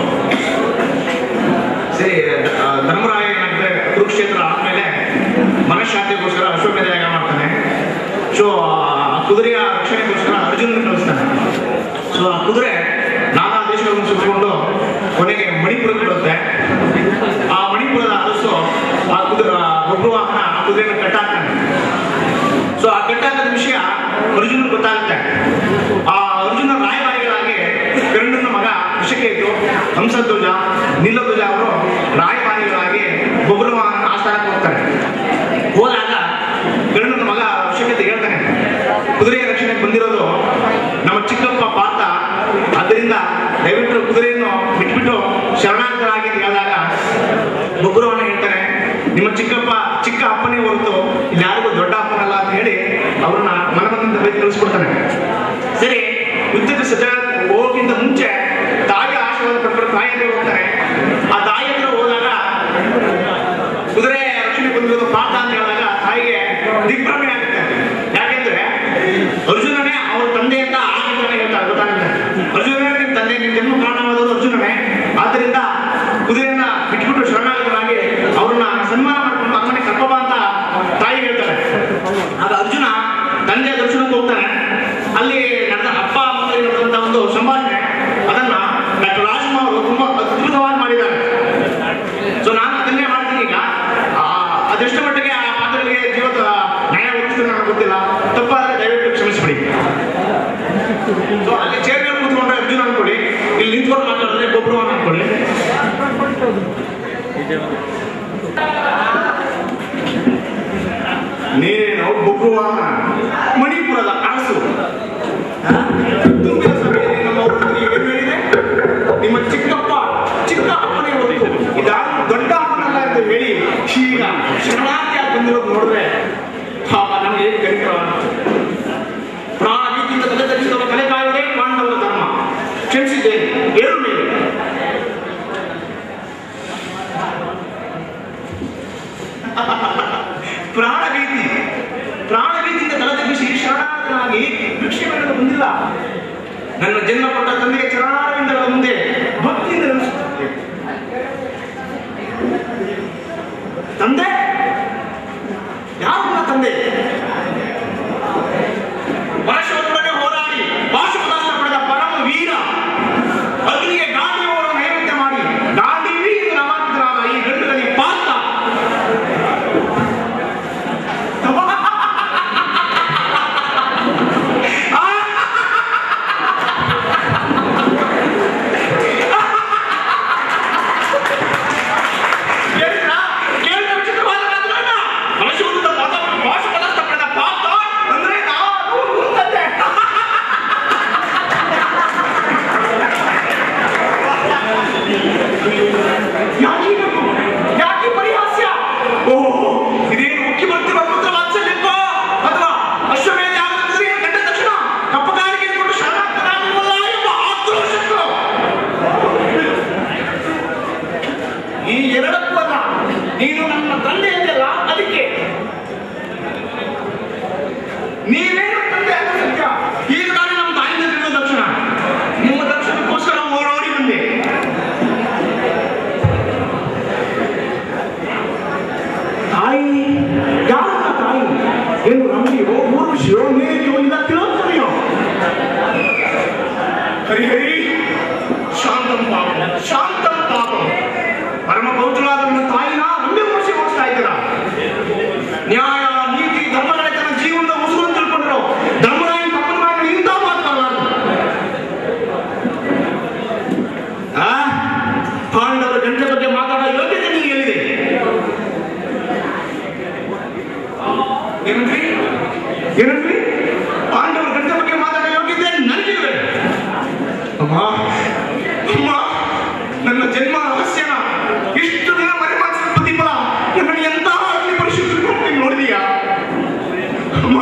ಸರಿ ಆ, ಧರ್ಮರಾಯ ಏನಾಗ್ತದೆ ಕುರುಕ್ಷೇತ್ರ ಆದ್ಮೇಲೆ ಮನಃಶಾಂತಿಗೋಸ್ಕರ ಅಶ್ವಮೇಧ ಯಾಗ ಮಾಡ್ತಾನೆ ಸೊ ಆ ಕುದುರೆಯ ರಕ್ಷಣೆಗೋಸ್ಕರ ಅರ್ಜುನ ಕಳಿಸ್ತಾನೆ ಸೊ ಆ ಕುದುರೆ ನಾನಾ ದೇಶಗಳನ್ನು ಸುತ್ತಿಕೊಂಡು ಕೊನೆಗೆ ಮಣಿಪುರಕ್ಕೆ ಬರುತ್ತೆ ಆ ಮಣಿಪುರದ ಅರಸು ಆ ಕುದುರೆ ಒಬ್ಬರು ವಾಹನ ಆ ಕುದುರೆಯನ್ನು ಕಟ್ಟಾಕ್ತಾನೆ ಸೊ ಆ ಕಟ್ಟಾಕದ ವಿಷಯ ಅರ್ಜುನ ಗೊತ್ತಾಗುತ್ತೆ ಆ ಅರ್ಜುನ ರಾಯಭಾರಿಗಳಾಗಿ ಕರ್ಣನ ಮಗ ವಿಷಕ್ಕೆ ಇದ್ದು ಹಂಸಧ್ವಜ ನೀಲಧ್ವಜ ಅವರು ರಾಯಭಾರಿಗಳಾಗಿ ಒಬ್ಬರು ಆಸ್ಥಾನಕ್ಕೆ ಹೋಗ್ತಾರೆ ಹೋದಾಗ ಕರ್ಣನ ಮಗ ವಿಷಕ್ಕೆ ಹೇಳ್ತಾನೆ ಕುದುರೆಯ ರಕ್ಷಣೆಗೆ ಬಂದಿರೋದು ನಮ್ಮ ಚಿಕ್ಕಪ್ಪ ಪಾತ ಅದರಿಂದ ದಯವಿಟ್ಟು ಕುದುರೆಯನ್ನು ಬಿಟ್ಬಿಟ್ಟು ಶರಣಾರ್ಥರಾಗಿ ಅಂತ ಹೇಳಿದಾಗ ಬೊಬ್ಬರವನ್ನ ಹೇಳ್ತಾನೆ ನಿಮ್ಮ ಚಿಕ್ಕಪ್ಪ ಚಿಕ್ಕ ಅಪ್ಪನೇ ಹೊರತು ಇಲ್ಲಿ ಯಾರಿಗೂ ದೊಡ್ಡ ಅಪ್ಪನಲ್ಲ ಅಂತ ಹೇಳಿ ಅವ್ರನ್ನ ಮನಮಂದಿಂದ ಬೈದು ಕಳಿಸ್ಕೊಡ್ತಾನೆ ಸರಿ ಯುದ್ಧಕ್ಕೆ ಸಜ್ಜ ಹೋಗೋಕ್ಕಿಂತ ಮುಂಚೆ ತಾಯಿ ಆಶೀರ್ವಾದ ಪಟ್ಟರು ತಾಯಿ ಹತ್ರ ಹೋಗ್ತಾರೆ ಆ ತಾಯಿ ಹತ್ರ ಹೋದಾಗ ಕುದುರೆ ರಕ್ಷಣೆ ಬಂದಿರೋದು ಪಾಠ ಅಂತ ಹೇಳಿದಾಗ ತಾಯಿಗೆ ದಿಗ್ಭ್ರಮೆ ಆಗುತ್ತೆ ಯಾಕೆಂದ್ರೆ ಅರ್ಜುನನೇ ಅವ್ರ ತಂದೆ ಅಂತ ಆಗಿದ್ದಾನೆ ಹೇಳ್ತಾರೆ ಗೊತ್ತಾಗುತ್ತೆ ಅರ್ಜುನನೇ ನಿಮ್ ತಂದೆ ನಿಮ್ ಜನ್ಮ ಕಾರಣವಾದವರು ಅರ್ಜುನನೇ ಆದ್ದರಿಂದ ಕುದುರೆಯನ್ನ ಬಿಟ್ಬಿಟ್ಟು ಶರಣಾಗತರಾಗಿ ಅವ್ರನ್ನ ತಂದೆಯ ದರ್ಶನಕ್ಕೆ ಹೋಗ್ತಾನೆ ಅಲ್ಲಿ ನಡೆದ ಅಪ್ಪ ಅಮ್ಮನಲ್ಲಿ ನಡೆದಂತ ಒಂದು ಸಂಭಾಷಣೆ ಅದನ್ನ ಡಾಕ್ಟರ್ ರಾಜ್ಕುಮಾರ್ ಅವರು ತುಂಬಾ ಅದ್ಭುತವಾಗಿ ಮಾಡಿದ್ದಾರೆ ಸೊ ನಾನು ಅದನ್ನೇ ಮಾಡ್ತೀನಿ ಈಗ ಆ, ಅದೆಷ್ಟು ಮಟ್ಟಿಗೆ ಆ ಪಾತ್ರಕ್ಕೆ ಜೀವದ ನ್ಯಾಯ ಒದಗಿಸ್ತಾರೆ ನನಗೆ ಗೊತ್ತಿಲ್ಲ ತಪ್ಪಾದ್ರೆ ದಯವಿಟ್ಟು ಕ್ಷಮಿಸ್ಬಿಡಿ ಸೊ ಅಲ್ಲಿ ಚೇರ್ ಮೇಲೆ ಕೂತ್ಕೊಂಡ್ರೆ ಅರ್ಜುನ್ ಅನ್ಕೊಳ್ಳಿ ಇಲ್ಲಿ ನಿಂತ್ಕೊಂಡು ಮಾತಾಡಿದ್ರೆ ಗೊಬ್ಬರವನ್ನ ಅನ್ಕೊಳ್ಳಿ ನೀನೇನು ಬೊಬ್ಬುವಾಹನ ಮಣಿಪುರದ ಅರಸು ಆ? ತುಂಬಿದ ಸಭೆಯಲ್ಲಿ ನಮ್ಮ ಊರಲ್ಲಿ ಏನು ಹೇಳಿದೆ ನಿಮ್ಮ ಚಿಕ್ಕಪ್ಪ ಚಿಕ್ಕ ಅಪ್ಪನೇ ಹೊರತು ಇದಾರು ದೊಡ್ಡ ಅಪ್ಪನಲ್ಲ ಅಂತ ಹೇಳಿ ಈಗ ಶರಣಾರ್ಥಿಯಾಗಿ ಬಂದಿರೋದು ನೋಡಿದ್ರೆ ಪಾಪ ನಮಗೆ ಏನು ಕನಿಕರ ಪ್ರಾಣ ರೀತಿಯಿಂದ ತಲೆ ತಗ್ಗಿಸಿದವ ತಲೆ ಕಾಯುವುದೇ ಪಾಂಡವರ ಧರ್ಮ ಕ್ಷಮಿಸಿದ್ದೇನೆ ಏರು ಮೇಲೆ ಪ್ರಾಣ ಭೀತಿ ಪ್ರಾಣ ಭೀತಿಯಿಂದ ತಲೆ ತಗ್ಗಿಸಿ ಶರಣಾರ್ಥನಾಗಿ ಭಿಕ್ಷೆ ಬೇಡಲು ಬಂದಿಲ್ಲ ನನ್ನ ಜನ್ಮ ಕೊಟ್ಟ ತಂದೆಯ ಚರಣಾರವಿಂದಗಳ ಮುಂದೆ ಭಕ್ತಿಯಿಂದ ನೆನೆಸುತ್ತಿದ್ದೆ ತಂದೆ ಯಾವ ನನ್ನ ತಂದೆ ಪರಶುರೊಡನೆ ಹೋರಾಡಿ ಪಾಶುಪದಾಸ್ತ್ರ ಪಡೆದ ಪರಮ ವೀರ ಅಗ್ನಿಗೆ ಗಾಂಧಿಯವರ ನೈವೇದ್ಯ ಮಾಡಿ ಗಾಂಧೀವಿ ಎಂದು ನಾಮಾಂಕಿತರಾದ ಈ ಗಂಡುಗಳಿಗೆ ಪಾತ್ರ ಕೇಳಿದ್ರಾ? ಕೇಳಿದ ವಿಚಿತ್ರವಾದ ಮಾತುಗಳನ್ನ? ಪರಶುರಾಮನ ಪದ- ಪಾಶುಪದಾಸ್ತ್ರ ಪಡೆದ ಪಾತ್ರ ಅಂದ್ರೆ ನಾನು ಗುರುತಂದೆ. ಯಾಕೆ ನಗು? ಯಾಕೆ ಪರಿಹಾಸ್ಯ ಓಹ್ ಇದೇನು ಮುಖ್ಯಮಂತ್ರಿ ಪುತ್ರ ವಾತ್ಸಲ್ಯಕ್ಕೋ ಅಥವಾ ಅಶ್ವಮೇಧ ಯಾಗದಲ್ಲಿ ಕಂಡ ತಕ್ಷಣ ಕಪ್ಪಗಾರಿಗೆ ಕೊಟ್ಟು ಶರಣಾರ್ಥನಾಗುವುದಲ್ಲ ಎಂಬ ಆಕ್ರೋಶಕ್ಕೋ ಈ ಎರಡಕ್ಕೂ ಅಲ್ಲ ನೀನು ನನ್ನ ತಂದೆ ಅಂದಲ್ಲ ಅದಕ್ಕೆ ನೀವೇನು ತಂದೆ ಅಂತ ಸತ್ಯ ಈಗ ನಾನು ನಮ್ಮ ತಾಯಿಯಿಂದ ತಿಳಿದ ತಕ್ಷಣ ನಿಮ್ಮ ದರ್ಶನಕ್ಕೋಸ್ಕರ ಓಡೋಡಿ ಬಂದೆ ತಾಯಿ ಯಾರನ್ನ ತಾಯಿ ಏನು ರಮಣಿಯೋ ಊರ್ವಶಿಯೋ ಮೇರಿಯೋ ಇಲ್ಲ ತಿಳೋತ್ತನೆಯೋ ಹರಿ ಹರಿ ಶಾಂತಂ ಪಾಪಂ ಶಾಂತಂ ಪಾಪಂ ಪರಮ ಪೌತ್ರರಾದ ನನ್ನ ತಾಯಿನ ನಮ್ಗೆ ಮೋಸ ಮಾಡಿಸ್ತಾ ಇದ್ದೀರಾ ನ್ಯಾಯ ನೀತಿ ಧರ್ಮರಾಯ ತನ್ನ ಜೀವನದ ಉಸಿರು ಅಂತ ತಿಳ್ಕೊಂಡ್ರು ಧರ್ಮರಾಯ ತಪ್ಪನ ಮಾಡಿ ಇಂಥ ಮಾತಾಡಲಾರ್ದು ಆ ಪಾಂಡವರ ಗಂಟೆ ಬಗ್ಗೆ ಮಾತಾಡೋ ಯೋಗ್ಯತೆ ನಿಮಗೆ ಎಲ್ಲಿದೆ ಏನಂದ್ರಿ ಏನಂದ್ರಿ ಪಾಂಡವರ ಗಂಟೆ ಬಗ್ಗೆ ಮಾತಾಡೋ ಯೋಗ್ಯತೆ ನನಗಿಲ್ವೇ ಅಮ್ಮ ಅಮ್ಮ ನನ್ನ ಜನ್ಮ ರಹಸ್ಯನ ಇಷ್ಟು ದಿನ ಮರೆಮಾಚಿದ ಪ್ರತಿಫಲ ನನ್ನನ್ನು ಎಂತಹ ಅಗ್ನಿ ಪರಿಶುದ್ಧ ನೋಡಿದೀಯಾ ಅಮ್ಮ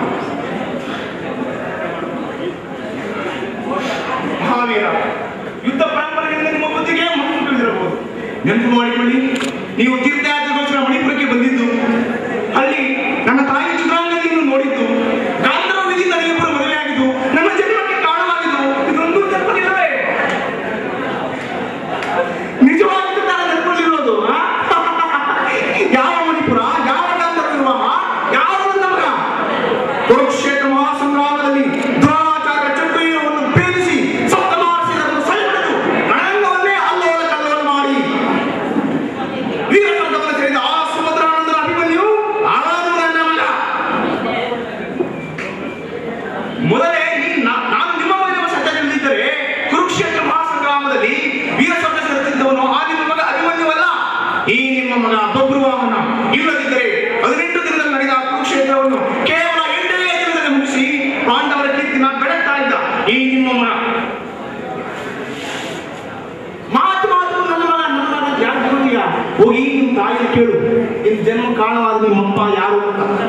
ಮಹಾವೀರ ಯುದ್ಧ ಪರಂಪರೆಯಿಂದ ನಿಮ್ಮ ಬುದ್ಧಿಗೆ ಮಣ್ಣು ತಿಳಿದಿರಬಹುದು ನೆನಪು ಮಾಡಿಕೊಳ್ಳಿ ನೀವು ತೀರ್ಥಯಾತ್ರೆಗೋಸ್ಕರ ಮಣಿಪುರಕ್ಕೆ ಬಂದಿದ್ದು ಅಲ್ಲಿ ನನ್ನ ತಾಯಿ ಚಿತ್ರಾಂಗದಿಯನ್ನು ನೋಡಿದ್ದು ಗಾಂಧರ್ವ ವಿಧಿಯಿಂದ ನೀವಿಬ್ಬರು ಮದುವೆಯಾಗಿದ್ದು ನನ್ನ ಜನ್ಮಕ್ಕೆ ಕಾರಣವಾಗಿದ್ದು ಇದೊಂದು ನೆನಪಲ್ಲಿಲ್ಲವೇ ನಿಜವಾಗಿದ್ದು ನಾನು ನೆನಪಲ್ಲಿರೋದು ಆ? ಯಾವ ಮಣಿಪುರ ಯಾವ ಗಾಂಧರ್ವ ವಿವಾಹ ಯಾವ ನನ್ನ ಮಗ ಕುರುಕ್ಷೇತ್ರ ಮಹಾಸಂಗ್ರಾಮದಲ್ಲಿ ದ್ರೋಣಾಚಾರ್ಯ ಚಕ್ರೀಯವನ್ನು ಭೇದಿಸಿ ಸಪ್ತಮಾಸಿದನ್ನು ಸೈಬಿಡಲು ರಣರಂಗವನ್ನೇ ಅಲ್ಲೋಲ ಕಲ್ಲೋಲ ಮಾಡಿ ವೀರಸಂಗವನ್ನು ಸೇರಿದ ಆ ಸುಭದ್ರಾನಂದನ ಅಭಿಮನ್ಯು ಆರಾಧು ನನ್ನ ಮಗ ಮೊದಲೇ ನೀ- ನಾ- ನಾನು ನಿಮ್ಮ ವೈದ್ಯ ಸತ್ಯ ತಿಳಿದಿದ್ದರೆ ಕುರುಕ್ಷೇತ್ರ ಮಹಾಸಂಗ್ರಾಮದಲ್ಲಿ ವೀರಸಂಗ ಸೇರುತ್ತಿದ್ದವನು ಆ ನಿಮ್ಮ ಮಗ ಅಭಿಮನ್ಯುವಲ್ಲ ಈ ನಿಮ್ಮ ಮಗ ಬಬ್ರುವಾಹನ ಇಲ್ಲದಿದ್ದರೆ ಹದಿನೆಂಟು ದಿನದಲ್ಲಿ ನಡೆದ ಆ ಕುರುಕ್ಷೇತ್ರವನ್ನು ಕೇವಲ ಎಂಟನೇ ದಿನದಲ್ಲಿ ಮುಗಿಸಿ ಪಾಂಡವರ ಕೀರ್ತಿನ ಬೆಳಗ್ತಾ ಇದ್ದ ಈ ನಿಮ್ಮ ಮಗ ಮಾತು ಮಾತು ನನ್ನ ಮಗ ನನ್ನ ಮಗ ಅಂತ ಯಾಕೆ ಹೇಳ್ತೀಯ ಹೋಗಿ ನಿಮ್ಮ ತಾಯಿನ ಕೇಳು ನಿನ್ ಜನ್ಮ ಕಾರಣವಾದ ನಿಮ್ಮಪ್ಪ ಯಾರು ಅಂತ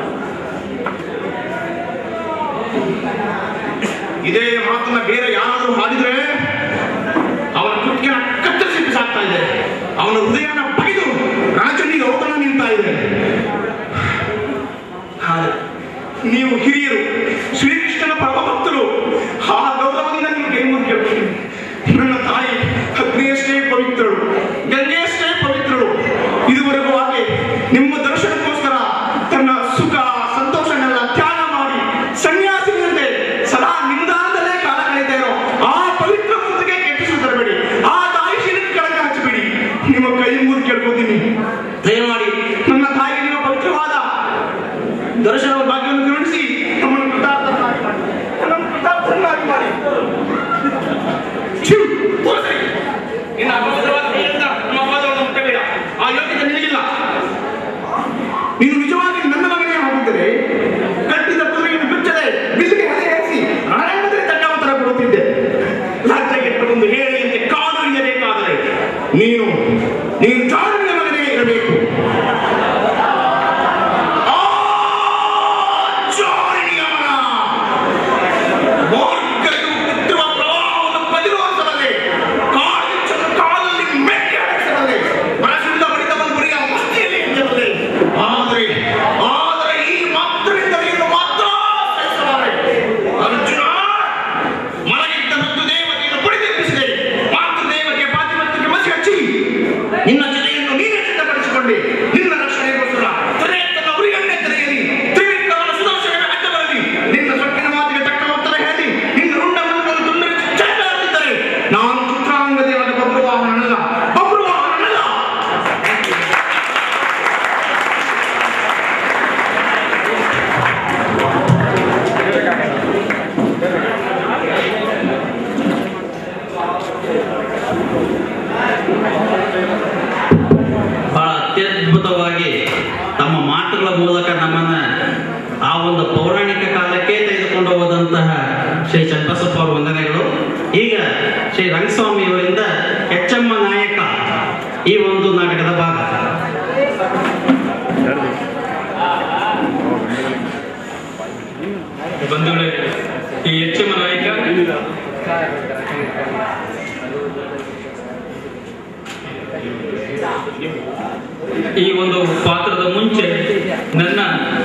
ಇದೇ ಮಾತನ್ನ ಬೇರೆ ಯಾರಾದರೂ ಹಾಡಿದ್ರೆ ಅವನ ಕುತ್ತಿಗೆನ ಕತ್ತರಿಸಿ ಬಿಸಾಕ್ತಾ ಇದೆ ಅವನ ಹೃದಯನ ಬಗೆದು ರಾಜನಿಗೆ ಔತಣ ನಿಲ್ತಾ ಇದೆ ಹಾಗೆ ನೀವು ಹಿರಿಯರು ಶ್ರೀಕೃಷ್ಣನ ಪರಮ ಭಕ್ತರು ಆ ಗೌರವದಿಂದ ನೀವು ಕೈ ಮುಗಿ ಕೇಳ್ತೀನಿ ನನ್ನ ತಾಯಿ ಅಗ್ನಿಯಷ್ಟೇ ಪವಿತ್ರಳು ಗಂಗೆಯಷ್ಟೇ ಪವಿತ್ರಳು ಇದುವರೆಗೂ ಆಕೆ ನಿಮ್ಮ ದರ್ಶನಕ್ಕೋಸ್ಕರ ತನ್ನ ಸುಖ ಸಂತೋಷನೆಲ್ಲ ತ್ಯಾಗ ಮಾಡಿ ಶ್ರೀ ಚನ್ನಬಸಪ್ಪ ಅವರ ವಂದನೆಗಳು ಈಗ ಶ್ರೀ ರಂಗಸ್ವಾಮಿ ಅವರಿಂದ ಎಚ್ಚಮ್ಮ ನಾಯಕ ಈ ಒಂದು ನಾಟಕದ ಭಾಗ ಬಂಧುಗಳೇ ಈ ಎಚ್ಚಮ ನಾಯಕ ಈ ಒಂದು ಪಾತ್ರದ ಮುಂಚೆ ನನ್ನ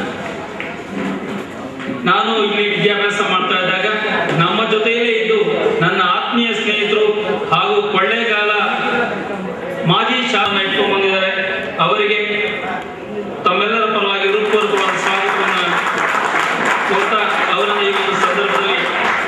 ನಾನು ಇಲ್ಲಿ ವಿದ್ಯಾಭ್ಯಾಸ ಮಾಡ್ತಾ ಇದ್ದಾಗ ನಮ್ಮ ಜೊತೆಯಲ್ಲೇ ಇದ್ದು ನನ್ನ ಆತ್ಮೀಯ ಸ್ನೇಹಿತರು ಹಾಗೂ ಕೊಳ್ಳೇಗಾಲ ಮಾಜಿ ಶಾಲಾ ಇಟ್ಕೊಂಡು ಬಂದಿದ್ದಾರೆ ಅವರಿಗೆ ತಮ್ಮೆಲ್ಲರ ಪರವಾಗಿ ಹೃತ್ಪೂರ್ವಕವಾದ ಸ್ವಾಗತವನ್ನು ಕೋರ್ತಾ ಅವರನ್ನು ಈ ಒಂದು ಸಂದರ್ಭದಲ್ಲಿ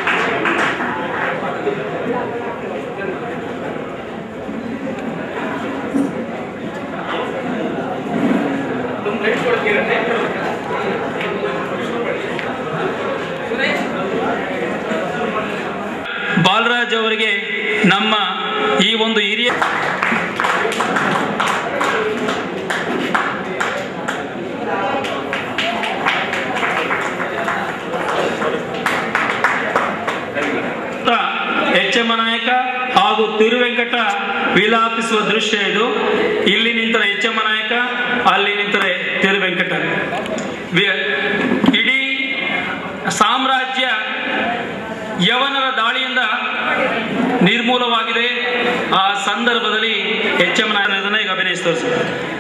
ಬಾಲರಾಜ್ ಅವರಿಗೆ ನಮ್ಮ ಈ ಒಂದು ಹಿರಿಯ ಎಚ್ ಎಂ ನಾಯಕ ಹಾಗೂ ತಿರುವೆಂಕಟ ವಿಲಾಪಿಸುವ ದೃಶ್ಯ ಇದು ಇಲ್ಲಿ ನಿಂತರೆ ಎಚ್ ಎಂ ನಾಯಕ ಅಲ್ಲಿ ನಿಂತರೆ ತಿರುವೆಂಕಟ ವಿ- ಇಡೀ ಸಾಮ್ರಾಜ್ಯ ಯವನರ ದಾಳಿಯಿಂದ ನಿರ್ಮೂಲವಾಗಿದೆ ಆ ಸಂದರ್ಭದಲ್ಲಿ ಎಚ್ ಎಂ ನಾಯಕನ ಈಗ ಅಭಿನಯಿಸ್ತಾರೆ ಸರ್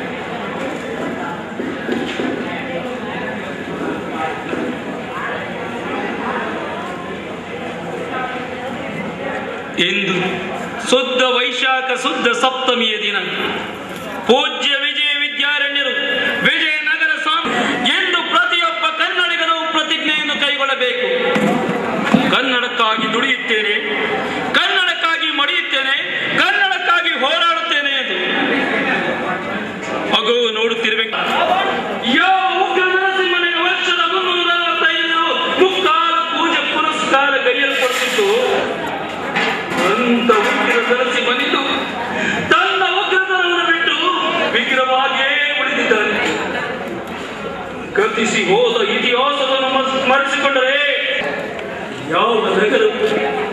ಎಂದು ಶುದ್ಧ ವೈಶಾಖ ಶುದ್ಧ ಸಪ್ತಮಿಯ ದಿನ ಪೂಜ್ಯ ವಿಜಯ ವಿದ್ಯಾರಣ್ಯರು ವಿಜಯನಗರ ಸಾಮ್ ಎಂದು ಪ್ರತಿಯೊಬ್ಬ ಕನ್ನಡಿಗರು ಪ್ರತಿಜ್ಞೆಯನ್ನು ಕೈಗೊಳ್ಳಬೇಕು ಕನ್ನಡಕ್ಕಾಗಿ ದುಡಿಯುತ್ತೇನೆ ಕನ್ನಡಕ್ಕಾಗಿ ಮಡಿಯುತ್ತೇನೆ ಕನ್ನಡಕ್ಕಾಗಿ ಹೋರಾಡುತ್ತೇನೆ ಎಂದು ಮಗು ನೋಡುತ್ತಿರ್ಬೇಕು ಯಾವ ಉಗ್ರ ನರಸಿಂಹನಿಗೆ ವರ್ಷದ ಮುನ್ನೂರ ನಲವತ್ತೈದು ಮುಕ್ಕಾಲ ಪೂಜೆ ಪುರಸ್ಕಾರ ಕೈಯಲ್ಪಟ್ಟಿತ್ತು ಅಂತ ಉಗ್ರ ನರಸಿಂಹನಿದ್ದು ತನ್ನ ಉಗ್ರತನವನ್ನು ಬಿಟ್ಟು ವಿಗ್ರಹವಾಗಿಯೇ ಉಳಿದಿದ್ದಾನೆ ಗತಿಸಿ ಹೋದ ಇತಿಹಾಸವನ್ನು ಮ- ಸ್ಮರಿಸಿಕೊಂಡರೆ ಯಾವ ನಗರವು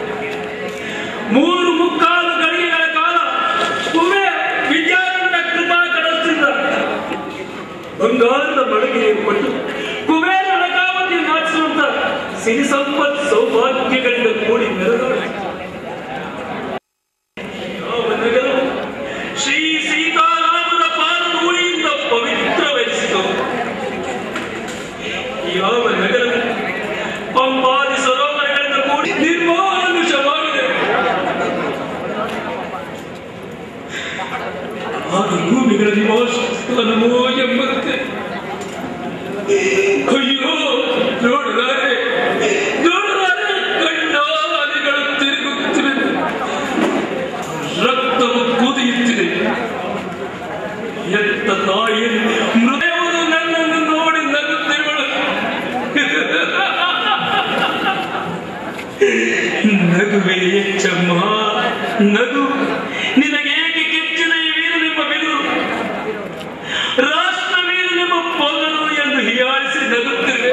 ಮೂರು ಮುಕ್ಕಾಲು ಗಳಿಗೆಗಳ ಕಾಲ ಒಮ್ಮೆ ವಿದ್ಯಾರ್ಥಿಗಳ ಕೃಪಾ ಕಡಸ್ತಿದ್ದ ಬಂಗಾರದ ಮಳೆಗೆ ಪಟ್ಟು ಕುಬೇರ ನಗಾವತಿ ಮಾಡಿಸುವಂತ ಸಿರಿ ಸಂಪತ್ ಸೌಭಾಗ್ಯಗಳಿಂದ ಕೂಡಿ ಮೆರೆದಳು ಯಾವ ನಗರವು ಶ್ರೀ ಸೀತಾರಾಮನ ಪಾದಧೂಳಿಯಿಂದ ಪವಿತ್ರವೆನಿಸಿತು ಯಾವ ನಗರವು ಪಂಪಾದಿ ಸರೋವರಗಳಿಂದ ಕೂಡಿ ನಿರ್ಮಾನುಷವಾಗಿದೆ ಆಗ ಭೂಮಿಗಳ ನಿವಾಸನಮೋ ಎಂಬಂತೆ ಅಯ್ಯೋ ನೋಡಲಾರೆ ನೋಡಲಾರೆ ಕಣ್ಣಾದಿಗಳು ತಿರುಗುತ್ತಿವೆ ರಕ್ತವು ಕುದಿಯುತ್ತಿದೆ ಎತ್ತ ತಾಯಿಯನ್ನು ಮೃದಯವನ್ನು ನನ್ನನ್ನು ನೋಡಿ ನಗುತ್ತಿರುವಳು ನಗುವೆ ಹೆಚ್ಚಮ್ಮ ನಗು ನಿನಗೇಕೆ ಕೆಚ್ಚಿನ ಈ ವೀರು ನಿಮ್ಮ ಬೆದರು ರಾಷ್ಟ್ರವೀರು ನಿಮ್ಮ ಪೊಗರು ಎಂದು ಹೀಯಾಳಿಸಿ ನಗುತ್ತಿರುವೆ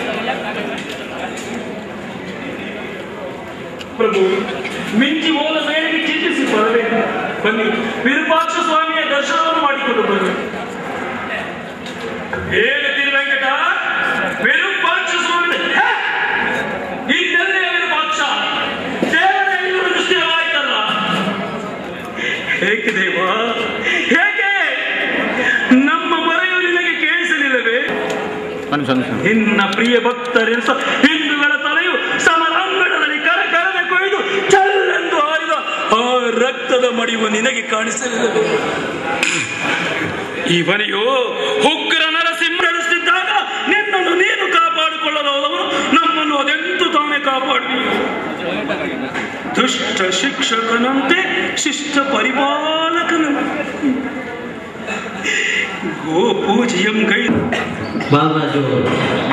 ಪ್ರಭು ಮಿಂಚಿ ಹೋದ ಮೇಲೆ ಚಿಂತಿಸಿ ಬರಬೇಕು ಬನ್ನಿ ವಿರೂಪಾಕ್ಷ ಸ್ವಾಮಿಯ ದರ್ಶನವನ್ನು ಮಾಡಿಕೊಂಡು ಬನ್ನಿ ಹೇಳುತ್ತೀರಿ ವೆಂಕಟ ವಿರೂಪಾಕ್ಷ ಸ್ವಾಮಿ ಹೇ! ಇನ್ನೆಲ್ಲೇ ವಿರೂಪಾಕ್ಷ ದೇವರ ಎದುರು ದೃಷ್ಟಿಯವಾಯ್ತಲ್ಲ ಹೇಗೆ ದೇವ ಹೇಗೆ ನಮ್ಮ ಮರೆಯು ನಿನಗೆ ಕೇಳಿಸಲಿಲ್ಲವೇ ನಿನ್ನ ಪ್ರಿಯ ಭಕ್ತರೆಂಸ ಹಿಂದೂಗಳ ತಲೆಯು ಸಮರಾಂಗಣದಲ್ಲಿ ಕರಕರನೆ ಕೊಯ್ದು ಚಲ್ಲೆಂದು ಹಾರಿದ ಆ ರಕ್ತದ ಮಡಿವು ನಿನಗೆ ಕಾಣಿಸಲಿಲ್ಲವೇ ಇವನೆಯೋ ಉಗ್ರ ನರಸಿಂಹ ನಡೆಸುತ್ತಿದ್ದಾಗ ನಿನ್ನನ್ನು ನೀನು ಕಾಪಾಡಿಕೊಳ್ಳಲಾದವನು ನಮ್ಮನ್ನು ಅದೆಂತೂ ತಾನೇ ಕಾಪಾಡಿ ದುಷ್ಟ ಶಿಕ್ಷಕನಂತೆ ಶಿಷ್ಟ ಪರಿಪಾಲಕನಂತೆ ಗೋ ಪೂಜೆಯಂ ಕೈ ಬಾಲರಾಜು ಅವರು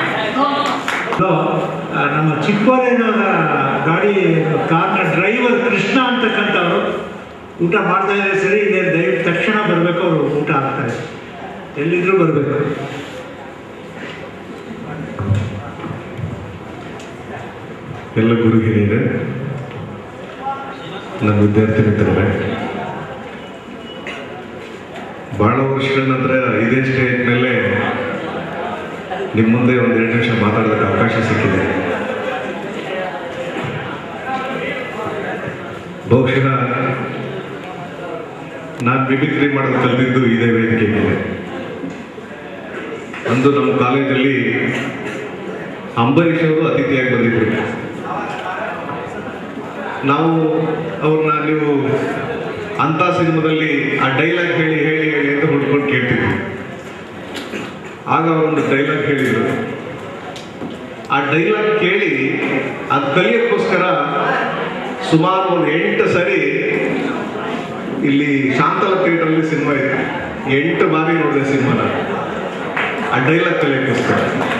ಆ, ನಮ್ಮ ಚಿಕ್ಕೋರೇನವರ ಗಾಡಿ ಕಾರ್ನ ಡ್ರೈವರ್ ಕೃಷ್ಣ ಅಂತಕ್ಕಂಥವ್ರು ಊಟ ಮಾಡ್ತಾ ಇದ್ದಾರೆ ಸರಿ ಇದೆ ದಯವಿಟ್ಟು ತಕ್ಷಣ ಬರಬೇಕು ಅವರು ಊಟ ಆಗ್ತಾರೆ ಎಲ್ಲಿದ್ರು ಬರಬೇಕು ಎಲ್ಲ ಗುರು ಹಿರಿಯರೇ ನನ್ನ ವಿದ್ಯಾರ್ಥಿ ಮಿತ್ರರೇ ಬಹಳ ವರ್ಷಗಳ ನಂತರ ಇದೇ ಸ್ಟೇಜ್ ಮೇಲೆ ನಿಮ್ಮ ಮುಂದೆ ಒಂದು ಎರಡು ನಿಮಿಷ ಮಾತಾಡೋದಕ್ಕೆ ಅವಕಾಶ ಸಿಕ್ಕಿದೆ ಬಹುಶಃ ನಾನು ಮಿಮಿಕ್ರಿ ಮಾಡೋದು ಕಲಿತಿದ್ದು ಇದೇ ವೇದಿಕೆ ಮೇಲೆ ಅಂದು ನಮ್ಮ ಕಾಲೇಜಲ್ಲಿ ಅಂಬರೀಷ್ ಅವರು ಅತಿಥಿಯಾಗಿ ಬಂದಿದ್ರು ನಾವು ಅವ್ರನ್ನ ನೀವು ಅಂತ ಸಿನಿಮಾದಲ್ಲಿ ಆ ಡೈಲಾಗ್ ಹೇಳಿ ಹೇಳಿ ಹೇಳಿ ಅಂತ ಹುಡ್ಕೊಂಡು ಕೇಳ್ತಿದ್ವಿ ಆಗ ಅವರೊಂದು ಡೈಲಾಗ್ ಹೇಳಿದ್ರು ಆ ಡೈಲಾಗ್ ಕೇಳಿ ಅದು ಕಲಿಯೋಕ್ಕೋಸ್ಕರ ಸುಮಾರು ಒಂದು ಎಂಟು ಸರಿ ಇಲ್ಲಿ ಶಾಂತಲ ಥಿಯೇಟರಲ್ಲಿ ಸಿನಿಮಾ ಇದೆ ಎಂಟು ಬಾರಿ ನೋಡಿದೆ ಸಿನಿಮಾನ ಆ ಡೈಲಾಗ್ ಕಲಿಯೋಕ್ಕೋಸ್ಕರ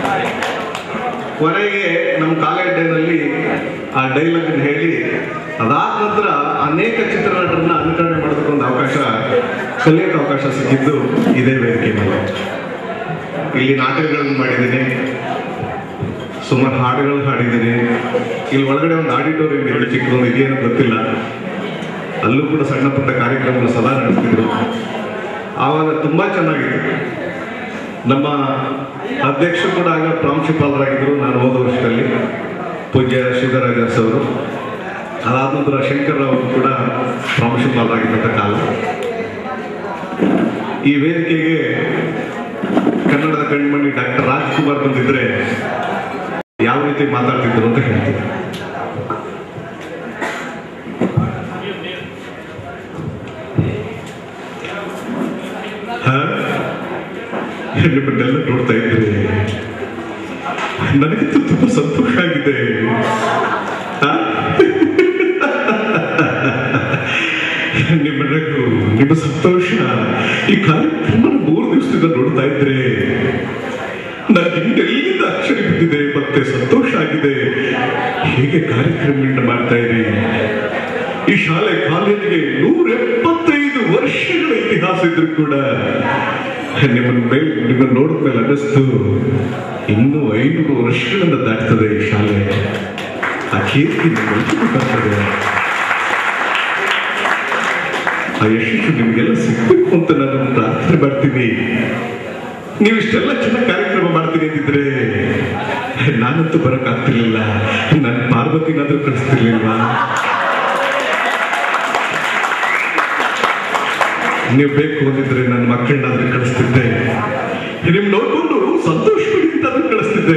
ಕೊನೆಗೆ ನಮ್ಮ ಕಾಲೇಜ್ ಡೇನಲ್ಲಿ ಆ ಡೈಲಾಗ್ ಹೇಳಿ ಅದಾದ ನಂತರ ಅನೇಕ ಚಿತ್ರನಟರನ್ನ ಅನುಕರಣೆ ಮಾಡೋದಕ್ಕೊಂದು ಅವಕಾಶ ಕಲಿಯೋಕೆ ಅವಕಾಶ ಸಿಕ್ಕಿದ್ದು ಇದೇ ವೇದಿಕೆ ಮೇಲೆ ಇಲ್ಲಿ ನಾಟಕಗಳನ್ನು ಮಾಡಿದ್ದೀನಿ ಸುಮಾರು ಹಾಡುಗಳು ಹಾಡಿದ್ದೀನಿ ಇಲ್ಲಿ ಒಳಗಡೆ ಒಂದು ಆಡಿಟೋರಿಯಂ ಎರಡು ಚಿಕ್ಕದೊಂದು ಇದೆಯೇನೋ ಗೊತ್ತಿಲ್ಲ ಅಲ್ಲೂ ಕೂಡ ಸಣ್ಣ ಪುಟ್ಟ ಕಾರ್ಯಕ್ರಮಗಳು ಸದಾ ನಡೆಸ್ತಿದ್ರು ಆವಾಗ ತುಂಬಾ ಚೆನ್ನಾಗಿತ್ತು ನಮ್ಮ ಅಧ್ಯಕ್ಷರು ಕೂಡ ಆಗ ಪ್ರಾಂಶುಪಾಲರಾಗಿದ್ದರು ನಾನು ಹೋದ ವರ್ಷದಲ್ಲಿ ಪೂಜ್ಯ ಶ್ರೀಧರಾಜಸ್ ಅವರು ಅದಾದ ನಂತರ ಶಂಕರ್ರಾವ್ ಅವರು ಕೂಡ ಪ್ರಾಂಶುಪಾಲರಾಗಿದ್ದಂಥ ಕಾಲ ಈ ವೇದಿಕೆಗೆ ಕನ್ನಡದ ಕಣ್ಮಣಿ ಡಾಕ್ಟರ್ ರಾಜ್ಕುಮಾರ್ ಬಂದಿದ್ರೆ ಯಾವ ರೀತಿ ಮಾತಾಡ್ತಿದ್ರು ಅಂತ ಹೇಳ್ತೀನಿ ಹಾ? ನಿಮ್ಮನ್ನೆಲ್ಲ ನೋಡ್ತಾ ಇದ್ರೆ ನನಗಂತೂ ತುಂಬಾ ಸಂತೋಷ ಆಗಿದೆ ಹಾ? ನಿಮ್ಮ ನಗು ನಿಮ್ಮ ಸಂತೋಷ ಈ ಕಾರ್ಯಕ್ರಮ ಮೂರು ದಿವಸದಿಂದ ನೋಡ್ತಾ ಇದ್ರೆ ನನಗೆ ಹಿಂದೆಲ್ಲಿಂದ ಅಕ್ಷರ ಬಿದ್ದಿದೆ ಮತ್ತೆ ಸಂತೋಷ ಆಗಿದೆ ಹೇಗೆ ಕಾರ್ಯಕ್ರಮಗಳನ್ನ ಮಾಡ್ತಾ ಇರಿ ಈ ಶಾಲೆ ಕಾಲೇಜಿಗೆ ನೂರ ಎಪ್ಪತ್ತೈದು ವರ್ಷಗಳ ಇತಿಹಾಸ ಇದ್ರು ಕೂಡ ನಿಮ್ಮನ್ನ ಮೇಲೆ ನಿಮ್ಮನ್ನ ನೋಡಿದ್ಮೇಲೆ ಅನ್ನಿಸ್ತು ಇನ್ನೂ ಐನೂರು ವರ್ಷಗಳಿಂದ ದಾಟ್ತದೆ ಈ ಶಾಲೆ ಆ ಕೀರ್ತಿ ನಿಮ್ಗೆಲ್ರಿಗೂ ಬರ್ತದೆ ಆ ಯಶಸ್ಸು ನಿಮ್ಗೆಲ್ಲ ಸಿಗ್ಬೇಕು ಅಂತ ನಾನು ಪ್ರಾರ್ಥನೆ ಮಾಡ್ತೀನಿ ನೀವು ಇಷ್ಟೆಲ್ಲ ಚೆನ್ನಾಗಿ ಕಾರ್ಯಕ್ರಮ ಮಾಡ್ತೀನಿ ಅಂತಿದ್ರೆ ನಾನಂತೂ ಬರಕ್ ಆಗ್ತಿರ್ಲಿಲ್ಲ ನನ್ನ ಪಾರ್ವತಿನಾದ್ರೂ ಕಳಿಸ್ತಿರ್ಲಿಲ್ವಾ ನೀವು ಬೇಕು ಅಂದಿದ್ರೆ ನನ್ನ ಮಕ್ಕಳನ್ನಾದ್ರೂ ಕಳಿಸ್ತಿದ್ದೆ ನಿಮ್ ನೋಡ್ಕೊಂಡು ಸಂತೋಷ ಪಡಿ ಅಂತಾದ್ರೂ ಕಳಿಸ್ತಿದ್ದೆ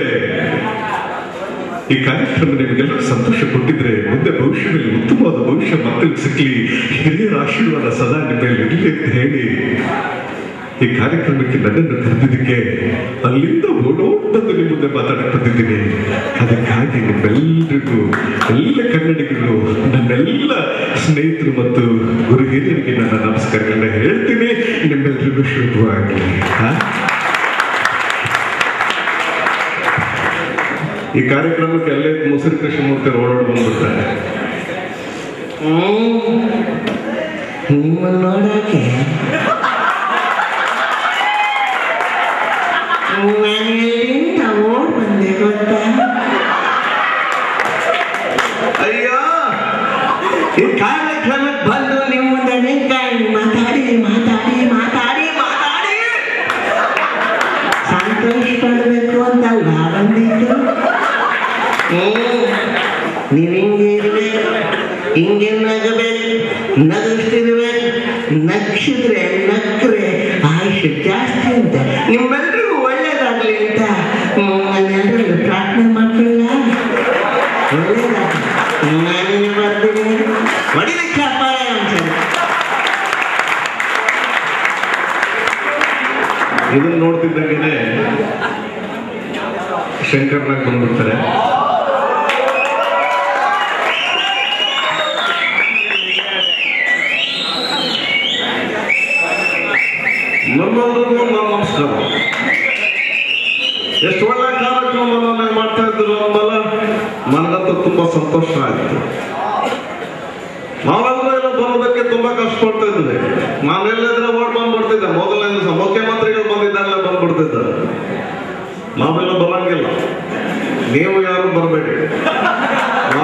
ಈ ಕಾರ್ಯಕ್ರಮ ನಿಮಗೆಲ್ಲರೂ ಸಂತೋಷ ಕೊಟ್ಟಿದ್ರೆ ಮುಂದೆ ಭವಿಷ್ಯದಲ್ಲಿ ಉತ್ತಮವಾದ ಭವಿಷ್ಯ ಮಕ್ಕಳಿಗೆ ಸಿಕ್ಕಲಿ ಹಿರಿಯರ ಆಶೀರ್ವಾದ ಸದಾ ನಿಮ್ಮ ಮೇಲೆ ಇರಲಿ ಅಂತ ಹೇಳಿ ಈ ಕಾರ್ಯಕ್ರಮಕ್ಕೆ ನನ್ನನ್ನು ಕರೆದಿದ್ದಕ್ಕೆ ಅಲ್ಲಿಂದ ಓಡೋಟದ್ದು ನಿಮ್ಮ ಮುಂದೆ ಮಾತಾಡಕ್ ಬಂದಿದ್ದೀನಿ ಅದಕ್ಕಾಗಿ ನಿಮ್ಮೆಲ್ಲರಿಗೂ ಎಲ್ಲ ಕನ್ನಡಿಗರು ನನ್ನೆಲ್ಲ ಸ್ನೇಹಿತರು ಮತ್ತು ಗುರು ಹಿರಿಯರಿಗೆ ನನ್ನ ನಮಸ್ಕಾರಗಳನ್ನ ಹೇಳ್ತೀನಿ ನಿಮ್ಮೆಲ್ಲರಿಗೂ ಶುಭವಾಗಲಿ ಹಾ? ಈ ಕಾರ್ಯಕ್ರಮಕ್ಕೆ ಅಲ್ಲೇ ಮುಸುರು ಕೃಷ್ಣಮೂರ್ತಿ ಓಡಾಡ್ ಬಂದ್ಬಿಡ್ತಾರೆ ನಿಮ್ಮನ್ನು ನೋಡೋಕೆ ನಾನು ಎಲ್ಲಿಂದ ಓಡ್ ಬಂದೆ ಗೊತ್ತಾ ಅಯ್ಯೋ ಈ ಕಾರ್ಯಕ್ರಮಕ್ಕೆ ಬಂದು ನಿಮ್ಮ ಮುಂದೆ ನಿಂತ್ಕೊಂಡು ಮಾತಾಡಿ ಮಾತಾಡಿ ಮಾತಾಡಿ ಮಾತಾಡಿ ಸಂತೋಷ ಪಡಬೇಕು ಅಂತಲ್ಲ ಬಂದಿದ್ದು ಹ್ಮ್ ನೀವು ಹಿಂಗೆ ಇರ್ಬೇಕು ಹಿಂಗೆ ನಗಬೇಕು ನಗಿಸ್ತಿರ್ಬೇಕು ನಗಿಸಿದ್ರೆ ನಕ್ರೆ ಆಯುಷ್ಯ ಜಾಸ್ತಿ ಅಂತ ನಿಮ್ಮೆಲ್ರಿಗೂ ಒಳ್ಳೇದಾಗ್ಲಿ ಅಂತ ನಾನೆಲ್ಲರಲ್ಲೂ ಪ್ರಾರ್ಥನೆ ಮಾಡ್ಕೊಳ್ಳ ಒಳ್ಳೇದಾಗ್ಲಿ ನಾನು ಬರ್ತೀನಿ ಹೊಡಿಲಿಕ್ಕೆ ಅಪಾಯ ಅನ್ಸಲ್ಲ ಇದನ್ನ ನೋಡ್ತಿದ್ದಂಗೆನೆ ಶಂಕರ್ನಾಗ್ ಬಂದ್ಬಿಡ್ತಾರೆ ನಮ್ಮೆಲ್ಲರಿಗೂ ನನ್ನ ನಮಸ್ಕಾರ ಎಷ್ಟು ಒಳ್ಳೆ ಕಾರ್ಯಕ್ರಮವನ್ನು ನೀವು ಮಾಡ್ತಾ ಇದ್ರು ಅಂಬಲ್ಲ ನನಗಂತೂ ತುಂಬಾ ಸಂತೋಷ ಆಯ್ತು ನಾವೆಲ್ಲರೂ ಎಲ್ಲ ಬರೋದಕ್ಕೆ ತುಂಬಾ ಕಷ್ಟಪಡ್ತಾ ಇದ್ವಿ ನಾವೆಲ್ಲಿದ್ರೆ ಓಡ್ ಬಂದ್ಬಿಡ್ತಿದ್ದೆ ಮೊದಲನೇ ದಿವಸ ಮುಖ್ಯಮಂತ್ರಿಗಳು ಬಂದಿದ್ದಾಗಲೇ ಬಂದ್ಬಿಡ್ತಿದ್ದಾರೆ ನಾವೆಲ್ಲ ಬರಂಗಿಲ್ಲ ನೀವು ಯಾರು ಬರಬೇಡಿ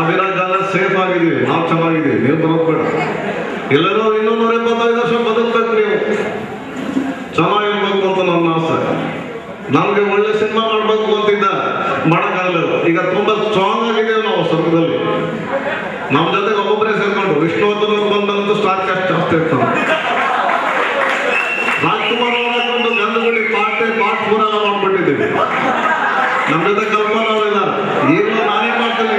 ಸೇಫ್ ಆಗಿದ್ದೀವಿ ನಾವು ಚೆನ್ನಾಗಿದ್ದೀವಿ ನೀವು ಬರೋದು ಬೇಡ ಎಲ್ಲರೂ ಇನ್ನೂ ನೂರ ಎಪ್ಪತ್ತೈದು ವರ್ಷ ಬದುಕ್ಬೇಕು ನೀವು ಚೆನ್ನಾಗಿರ್ಬೇಕು ಅಂತ ನನ್ನ ಆಸೆ ನಮ್ಗೆ ಒಳ್ಳೆ ಸಿನಿಮಾ ಮಾಡ್ಬೇಕು ಅಂತಿದ್ದ ಮಾಡಕ್ಕಾಗಲಿಲ್ಲ ಈಗ ತುಂಬಾ ಸ್ಟ್ರಾಂಗ್ ಆಗಿದ್ದೇವೆ ನಾವು ಸ್ವರ್ಗದಲ್ಲಿ ನಮ್ಮ ಜೊತೆಗೆ ಒಬ್ಬೊಬ್ಬರೇ ಸೇರ್ಕೊಂಡು ವಿಷ್ಣುವರ್ಧನ್ ಅವ್ರು ಬಂದಂತೂ ಸ್ಟಾರ್ ಕ್ಯಾಸ್ಟ್ ಜಾಸ್ತಿ ಇರ್ತಾನೆ ರಾಜ್ಕುಮಾರ್ ಅವರ ಒಂದು ಗಂಧಗುಡಿ ಪಾಟೆ ಪಾಟ್ ಪೂರ ಮಾಡ್ಬಿಟ್ಟಿದ್ದೀವಿ ನಮ್ಮ ಜೊತೆ ಕಲ್ಪನಾ ಅವರಿದ್ದಾರೆ ಈಗಲೂ ನಾನೇ ಮಾಡ್ತೀನಿ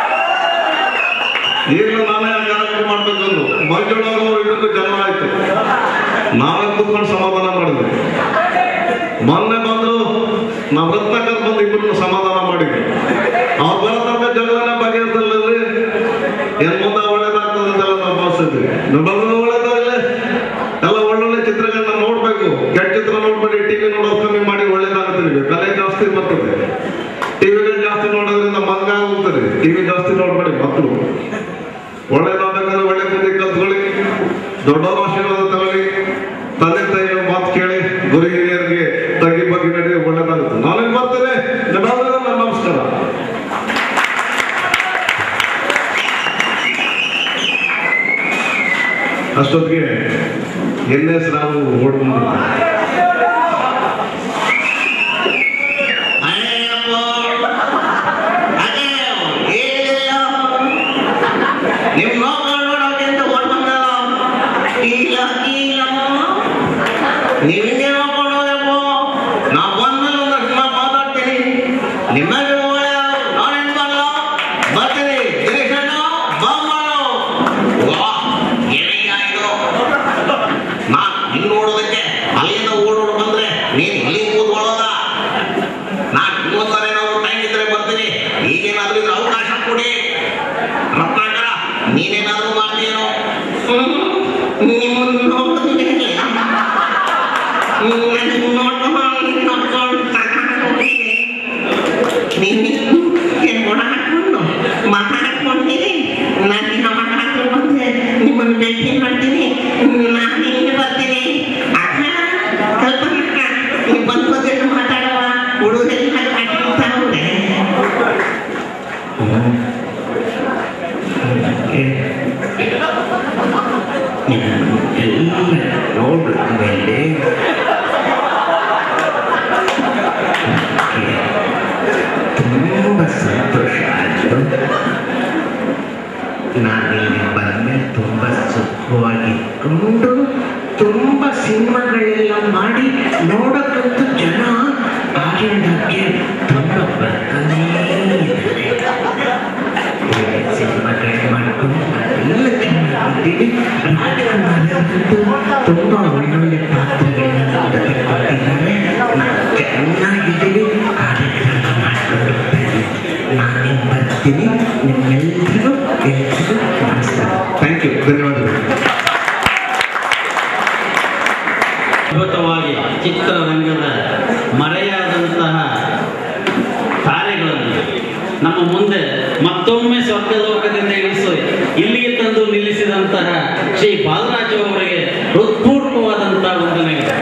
ಈಗಲೂ ನಾನೇ ಆ ಕ್ಯಾರೆಕ್ಟರ್ ಮಾಡ್ಬೇಕಂದು ಮಂಜುಳವರು ಇದಕ್ಕೂ ಜನ್ಮ ಆಯ್ತು ನಾವೇ ಕೂತ್ಕೊಂಡು ಸಮಾಧಾನ ಮಾಡಿದ್ವಿ ಮೊನ್ನೆ ಬಂದ್ರು ನಾವು ರತ್ನಾಕರ್ ಬಂದು ಇಬ್ಬರನ್ನು ಸಮಾಧಾನ ಮಾಡಿದ್ವಿ ಅವ್ರು ಬರೋ ತನಕ ಜಗಳನ ಬಗೆಹರಿಸಲ್ಲರಿ ಏನ್ ಮುಂದೆ ಒಳ್ಳೇದಾಗ್ತದೆ ಅಂತೆಲ್ಲ ನಾವು ಭಾವಿಸಿದ್ವಿ ಬಂದ್ರೆ ಒಳ್ಳೇದಾಗಲ್ಲ ಎಲ್ಲ ಒಳ್ಳೊಳ್ಳೆ ಚಿತ್ರಗಳನ್ನ ನೋಡ್ಬೇಕು ಕೆಟ್ಟ ಚಿತ್ರ ನೋಡ್ಬೇಡಿ ಟಿವಿ ನೋಡೋದು ಕಮ್ಮಿ ಮಾಡಿ ಒಳ್ಳೇದಾಗುತ್ತೆ ನಿಮಗೆ ಕಲೆ ಜಾಸ್ತಿ ಬರ್ತದೆ ಟಿವಿಗಳು ಜಾಸ್ತಿ ನೋಡೋದ್ರಿಂದ ಮಂಗ ಹೋಗ್ತದೆ ಟಿವಿ ಜಾಸ್ತಿ ನೋಡ್ಬೇಡಿ ಮಕ್ಕಳು ಒಳ್ಳೇದಾಗಬೇಕಾದ್ರೆ ಒಳ್ಳೆ ಬುದ್ಧಿ ಕಲ್ತ್ಕೊಳ್ಳಿ ದೊಡ್ಡವರ ಆಶೀರ್ವಾದ ತಗೊಳ್ಳಿ ತಂದೆ ತಾಯಿಯ ಮಾತು ಕೇಳಿ ಗುರು ಹಿರಿಯರಿಗೆ ತಗ್ಗಿ ಬಗ್ಗೆ ನಡಿ ಒಳ್ಳೇದಾಗುತ್ತೆ ನಾನೇನ್ ಬರ್ತೇನೆ ಧನ್ಯವಾದಗಳು, ನನ್ನ ನಮಸ್ಕಾರ ಅಷ್ಟೊತ್ತಿಗೆ ಎನ್ ಎಸ್ ರಾವು ಓಡ್ಕೊಂಡು ನಿಮ್ ಮಕ್ಕಳು ನೋಡೋಕೆ ಅಂತ ಓಡ್ ಬಂದಲ್ಲ ಇಲ್ಲ ಇಲ್ಲ ನಿಮ್ಗೆ ಮಕ್ಕಳು ನೋಡಬೇಕು ನಾ ಬಂದ್ಮೇಲೆ ಒಂದು ಸಿನಿಮಾ ಮಾತಾಡ್ತೀನಿ ನಿಮಗೆ ನಾನೇನ್ ಬರಲ್ಲ ಬರ್ತೀನಿ ದೇಶನ ಬಾಂಬಾಳು ವಾ ಏನಯ್ಯ ಇದು ನಾನ್ ನಿನ್ ನೋಡೋದಕ್ಕೆ ಅಲ್ಲಿಂದ ಓಡೋಡ್ ಬಂದ್ರೆ ನೀನ್ ಇಲ್ಲಿ ಕೂತ್ಕೊಳ್ಳೋದ ನಾನ್ ಇನ್ನೊಂದ್ಸಲ ಏನಾದ್ರು ಟೈಮ್ ಇದ್ರೆ ಬರ್ತೀನಿ ಈಗೇನಾದ್ರೂ ಇದ್ರೆ ಅವಕಾಶ ಕೊಡಿ ರತ್ನಾಕರ ನೀನೇನಾದ್ರೂ ಮಾಡ್ತೀನೋ ನಿಮ್ಮನ್ನು ನೋಡಿದ್ಮೇಲೆ ನನಗೆ ನೋಡ್ಕೊಂಡು ನೋಡ್ಕೊಂಡು ಸಾಕಾಗೋಗಿದೆ. ನೀನು ಏನ್ ಗುಣ ಹಾಕೊಂಡು ಮಾತಾಡ್ಕೊಂಡಿರಿ ನಾನು ದಿನ ಮಾತಾಡ್ಕೊಂಡು ಬಂದ್ರೆ ನಿಮ್ಮನ್ನು ಭೇಟಿ ಮಾಡ್ತೀನಿ ನಾನು ಹಿಂಗೆ ಬರ್ತೀನಿ ಅಕ್ಕ ಕಲ್ಪನಕ್ಕ ನೀವು ಬಂದು ಬಂದು ಮಾತಾಡುವ ಹುಡುಗರೆಲ್ಲ ಕಾಟಿರ್ತಾವ್ರೆ ಎಲ್ಲ ನೋಡಿದ್ಮೇಲೆ ತುಂಬ ಸಂತೋಷ ಆಯಿತು ನಾನಿಲ್ಲಿ ಬಂದ್ಮೇಲೆ ತುಂಬ ಸುಖವಾಗಿಟ್ಕೊಂಡು ತುಂಬ ಸಿನಿಮಾಗಳೆಲ್ಲ ಮಾಡಿ ನೋಡಕ್ಕಂತೂ ಜನ ಆಗಿಂದಕ್ಕೆ ತುಂಬ ಬರ್ತಾನೇ ಇದ್ದಾರೆ ಸಿನಿಮಾಗಳು ಮಾಡ್ಕೊಂಡು ಎಲ್ಲ ಚೆನ್ನಾಗಿದ್ದೀವಿ ರಾಜಕುಮಾರರಂತೂ ತುಂಬ ಒಳ್ಳೊಳ್ಳೆ ಪಾತ್ರಗಳನ್ನ ಕೊಟ್ಟಿದ್ದಾರೆ ನಾವು ಚೆನ್ನಾಗಿದ್ದೀವಿ ಕಾರ್ಯಕ್ರಮ ಮಾಡ್ಕೊಂಡು ಹೋಗ್ತೀವಿ. ನಾನೇ ಬರ್ತೀನಿ ನಿಮ್ಮೆಲ್ಲರಿಗೂ ಎಲ್ರಿಗೂ ನಮಸ್ಕಾರ ಥ್ಯಾಂಕ್ ಯು ಧನ್ಯವಾದಗಳು ಅದ್ಭುತವಾಗಿ ಚಿತ್ರರಂಗದ ಮರೆಯಾದಂತಹ ಕಾರ್ಯಗಳನ್ನು ನಮ್ಮ ಮುಂದೆ ಮತ್ತೊಮ್ಮೆ ಸ್ವರ್ಗಲೋಕದಿಂದ ಇಳಿಸಿ ಇಲ್ಲಿಗೆ ತಂದು ನಿಲ್ಲಿಸಿದಂತಹ ಶ್ರೀ ಬಾಲರಾಜು ಅವರಿಗೆ ಹೃತ್ಪೂರ್ವಕವಾದಂತಹ ವಂದನೆಗಳು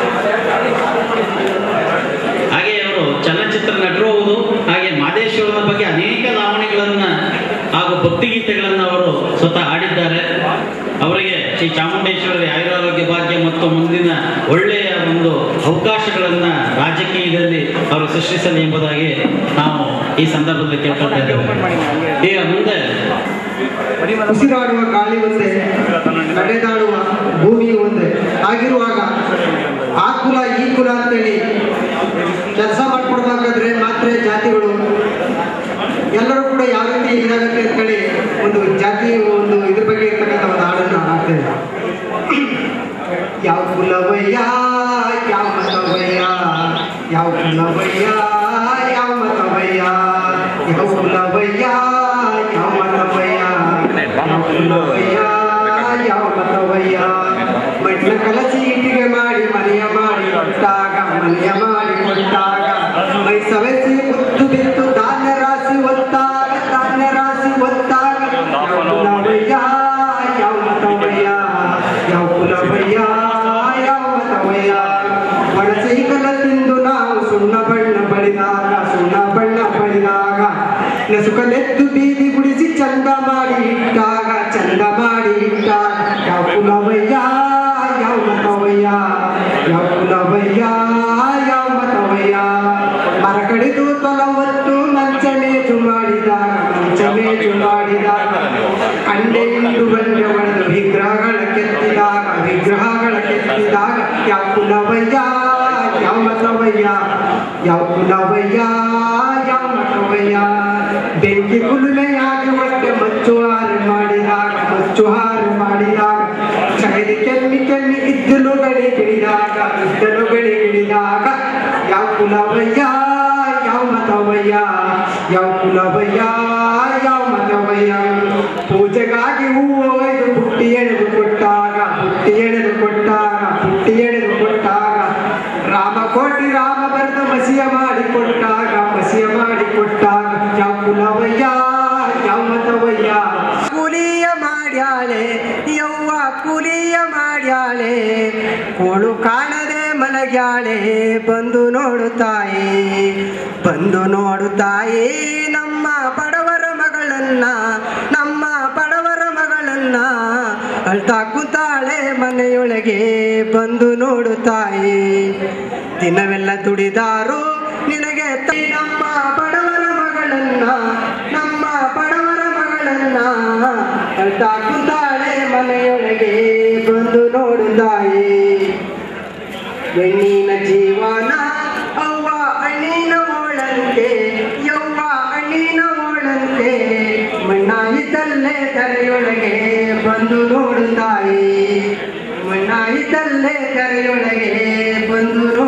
ಹಾಗೆ ಅವರು ಚಲನಚಿತ್ರ ನಟರು ಹೌದು ಹಾಗೆ ಮಾದೇಶ್ವರನ ಬಗ್ಗೆ ಅನೇಕ ಲಾವಣಿಗಳನ್ನ ಹಾಗೂ ಭಕ್ತಿಗೀತೆಗಳನ್ನು ಅವರು ಸ್ವತಃ ಹಾಡಿದ್ದಾರೆ ಅವರಿಗೆ ಶ್ರೀ ಚಾಮುಂಡೇಶ್ವರಿ ಆಯುರಾರೋಗ್ಯ ಭಾಗ್ಯ ಮತ್ತು ಮುಂದಿನ ಒಳ್ಳೆಯ ಒಂದು ಅವಕಾಶಗಳನ್ನ ರಾಜಕೀಯದಲ್ಲಿ ಅವರು ಸೃಷ್ಟಿಸಲಿ ಎಂಬುದಾಗಿ ನಾವು ಈ ಸಂದರ್ಭದಲ್ಲಿ ಕೇಳ್ಕೊಳ್ತಾ ಇದ್ದೇವೆ ಈಗ ಮುಂದೆ ಉಸಿರಾಡುವ ಗಾಳಿ ಒಂದೇ ನಡೆದಾಡುವ ಭೂಮಿ ಒಂದೇ ಆಗಿರುವಾಗ ಆ ಕುಲ ಈ ಕುಲ ಅಂತೇಳಿ ಕೆಲಸ ಮಾಡ್ಕೊಡ್ಬೇಕಾದ್ರೆ ಮಾತ್ರ ಜಾತಿಗಳು ಎಲ್ಲರೂ ಕೂಡ ಯಾವ ರೀತಿ ಇದಾಗುತ್ತೆ ಅಂತೇಳಿ ಒಂದು ಜಾತಿ ಒಂದು ಇದ್ರ ಬಗ್ಗೆ ಇರ್ತಕ್ಕಂಥ ಒಂದು ಹಾಡನ್ನು ಹಾಡ್ತೇವೆ ಯಾವ ಕುಲವಯ್ಯ ಯಾವ ಮತವಯ್ಯ ಯಾವ ಕುಲವಯ್ಯ ಯಾವ ಮತವಯ್ಯ ಯಾವ ಕುಲವಯ್ಯ ಯಾವ ಮತವಯ್ಯ ಯಾವ ಕುಲವಯ್ಯ ಯಾವ ಮತವಯ್ಯ ಮಣ್ಣ ಕಲಸಿ ಇಟ್ಟಿಗೆ ಮಾಡಿ ಮನೆಯ ಮಾಡಿ ಕೊಟ್ಟಾಗ ಮನೆಯ ಮಾಡಿ ಕೊಟ್ಟಾಗ ಮೈ ಸವೆಸಿ ಮುತ್ತು ಬಿತ್ತು ಧಾನ್ಯ ರಾಶಿ ಒತ್ತಾಗ ಧಾನ್ಯ ರಾಶಿ ಒತ್ತಾಗ ಯಾವ ಕುಲವಯ್ಯ ಯಾವ ಮತವಯ್ಯ ಯಾವ ಕುಲವಯ್ಯ ಯಾವ ಮತವಯ್ಯ ಒಣಸೈಕಲ ತಿಂದು ನಾವು ಸುಣ್ಣ ಬಣ್ಣ ಬಳಿದಾಗ ಸುಣ್ಣ ಬಣ್ಣ ಬಳಿದಾಗ ನಸುಕನೆತ್ತು ಬೀದಿ ಗುಡಿಸಿ ಚಂದ ಮಾಡಿ ಬೆಂಕಿ ಕುಲುಮೆಯಾಗಿ ಹೊಟ್ಟೆ ಮಚ್ಚುಹಾರು ಮಾಡಿದಾಗ ಮಚ್ಚುಹಾರು ಮಾಡಿದಾಗ ಚಳಿ ಕೆಮ್ಮಿ ಕೆಮ್ಮಿ ಇದ್ದಲು ಗಡಿ ಗಿಡಿದಾಗ ಇದ್ದಲು ಗಡಿ ಗಿಡಿದಾಗ ಯಾವ ಕುಲವಯ್ಯ ಯಾವ ಮತವಯ್ಯ ಯಾವ ಕುಲವಯ್ಯ ಯಾವ ಮತವಯ್ಯ ಪೂಜೆಗಾಗಿ ಹೂವು ಒಯ್ದು ಬುಟ್ಟಿ ಎಳೆದು ಕೊಟ್ಟಾಗ ಬುಟ್ಟಿ ಎಳೆದು ಕೊಟ್ಟಾಗ ಬುಟ್ಟಿ ಎಳೆದು ಕೊಟ್ಟಾಗ ರಾಮ ಕೋಟಿ ರಾಮ ಬರೆದ ಮಸಿಯ ಮಾಡಿ ಕೊಟ್ಟಾಗ ಮಸಿಯ ಮಾಡಿ ಕೊಟ್ಟಾಗ ಯಾವ ಕುಲವಯ್ಯ ಯಾವ ಮತವಯ್ಯ ಕೂಲಿಯ ಮಾಡ್ಯಾಳೆ ಯವ್ವ ಕೂಲಿಯ ಮಾಡ್ಯಾಳೆ ಕೋಳು ಕಾಣದೆ ಮಲಗ್ಯಾಳೆ ಬಂದು ನೋಡು ತಾಯಿ ಬಂದು ನೋಡು ತಾಯಿ ನಮ್ಮ ಬಡವರ ಮಗಳನ್ನ ನಮ್ಮ ಬಡವರ ಮಗಳನ್ನ ಅಳ್ತಾ ಕೂತಾಳೆ ಮನೆಯೊಳಗೆ ಬಂದು ನೋಡು ತಾಯಿ ದಿನವೆಲ್ಲ ದುಡಿದಾರು ನಿನಗೆ ತ- ನಮ್ಮ ಬಡವರ ಮಗಳನ್ನ ನಮ್ಮ ಬಡವರ ಮಗಳನ್ನ ಅಳ್ತಾ ಕೂತಾಳೆ ಮನೆಯೊಳಗೆ ಬಂದು ನೋಡು ತಾಯಿ ಹೆಣ್ಣಿನ ಜೀವನ ಅವ್ವ ಅಣ್ಣಿನ ಓಳಂತೆ ಯವ್ವ ಅಣ್ಣಿನ ಓಳಂತೆ ಮಣ್ಣಾಯಿತಲ್ಲೇ ಕರೆಯೊಳಗೆ ಬಂದು ನೋಡು ತಾಯಿ ಮಣ್ಣಾಯಿತಲ್ಲೇ ಕರೆಯೊಳಗೆ ಬಂದು ನೋ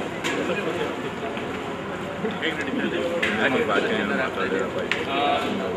ಚೆನ್ನಾಗಿದೆ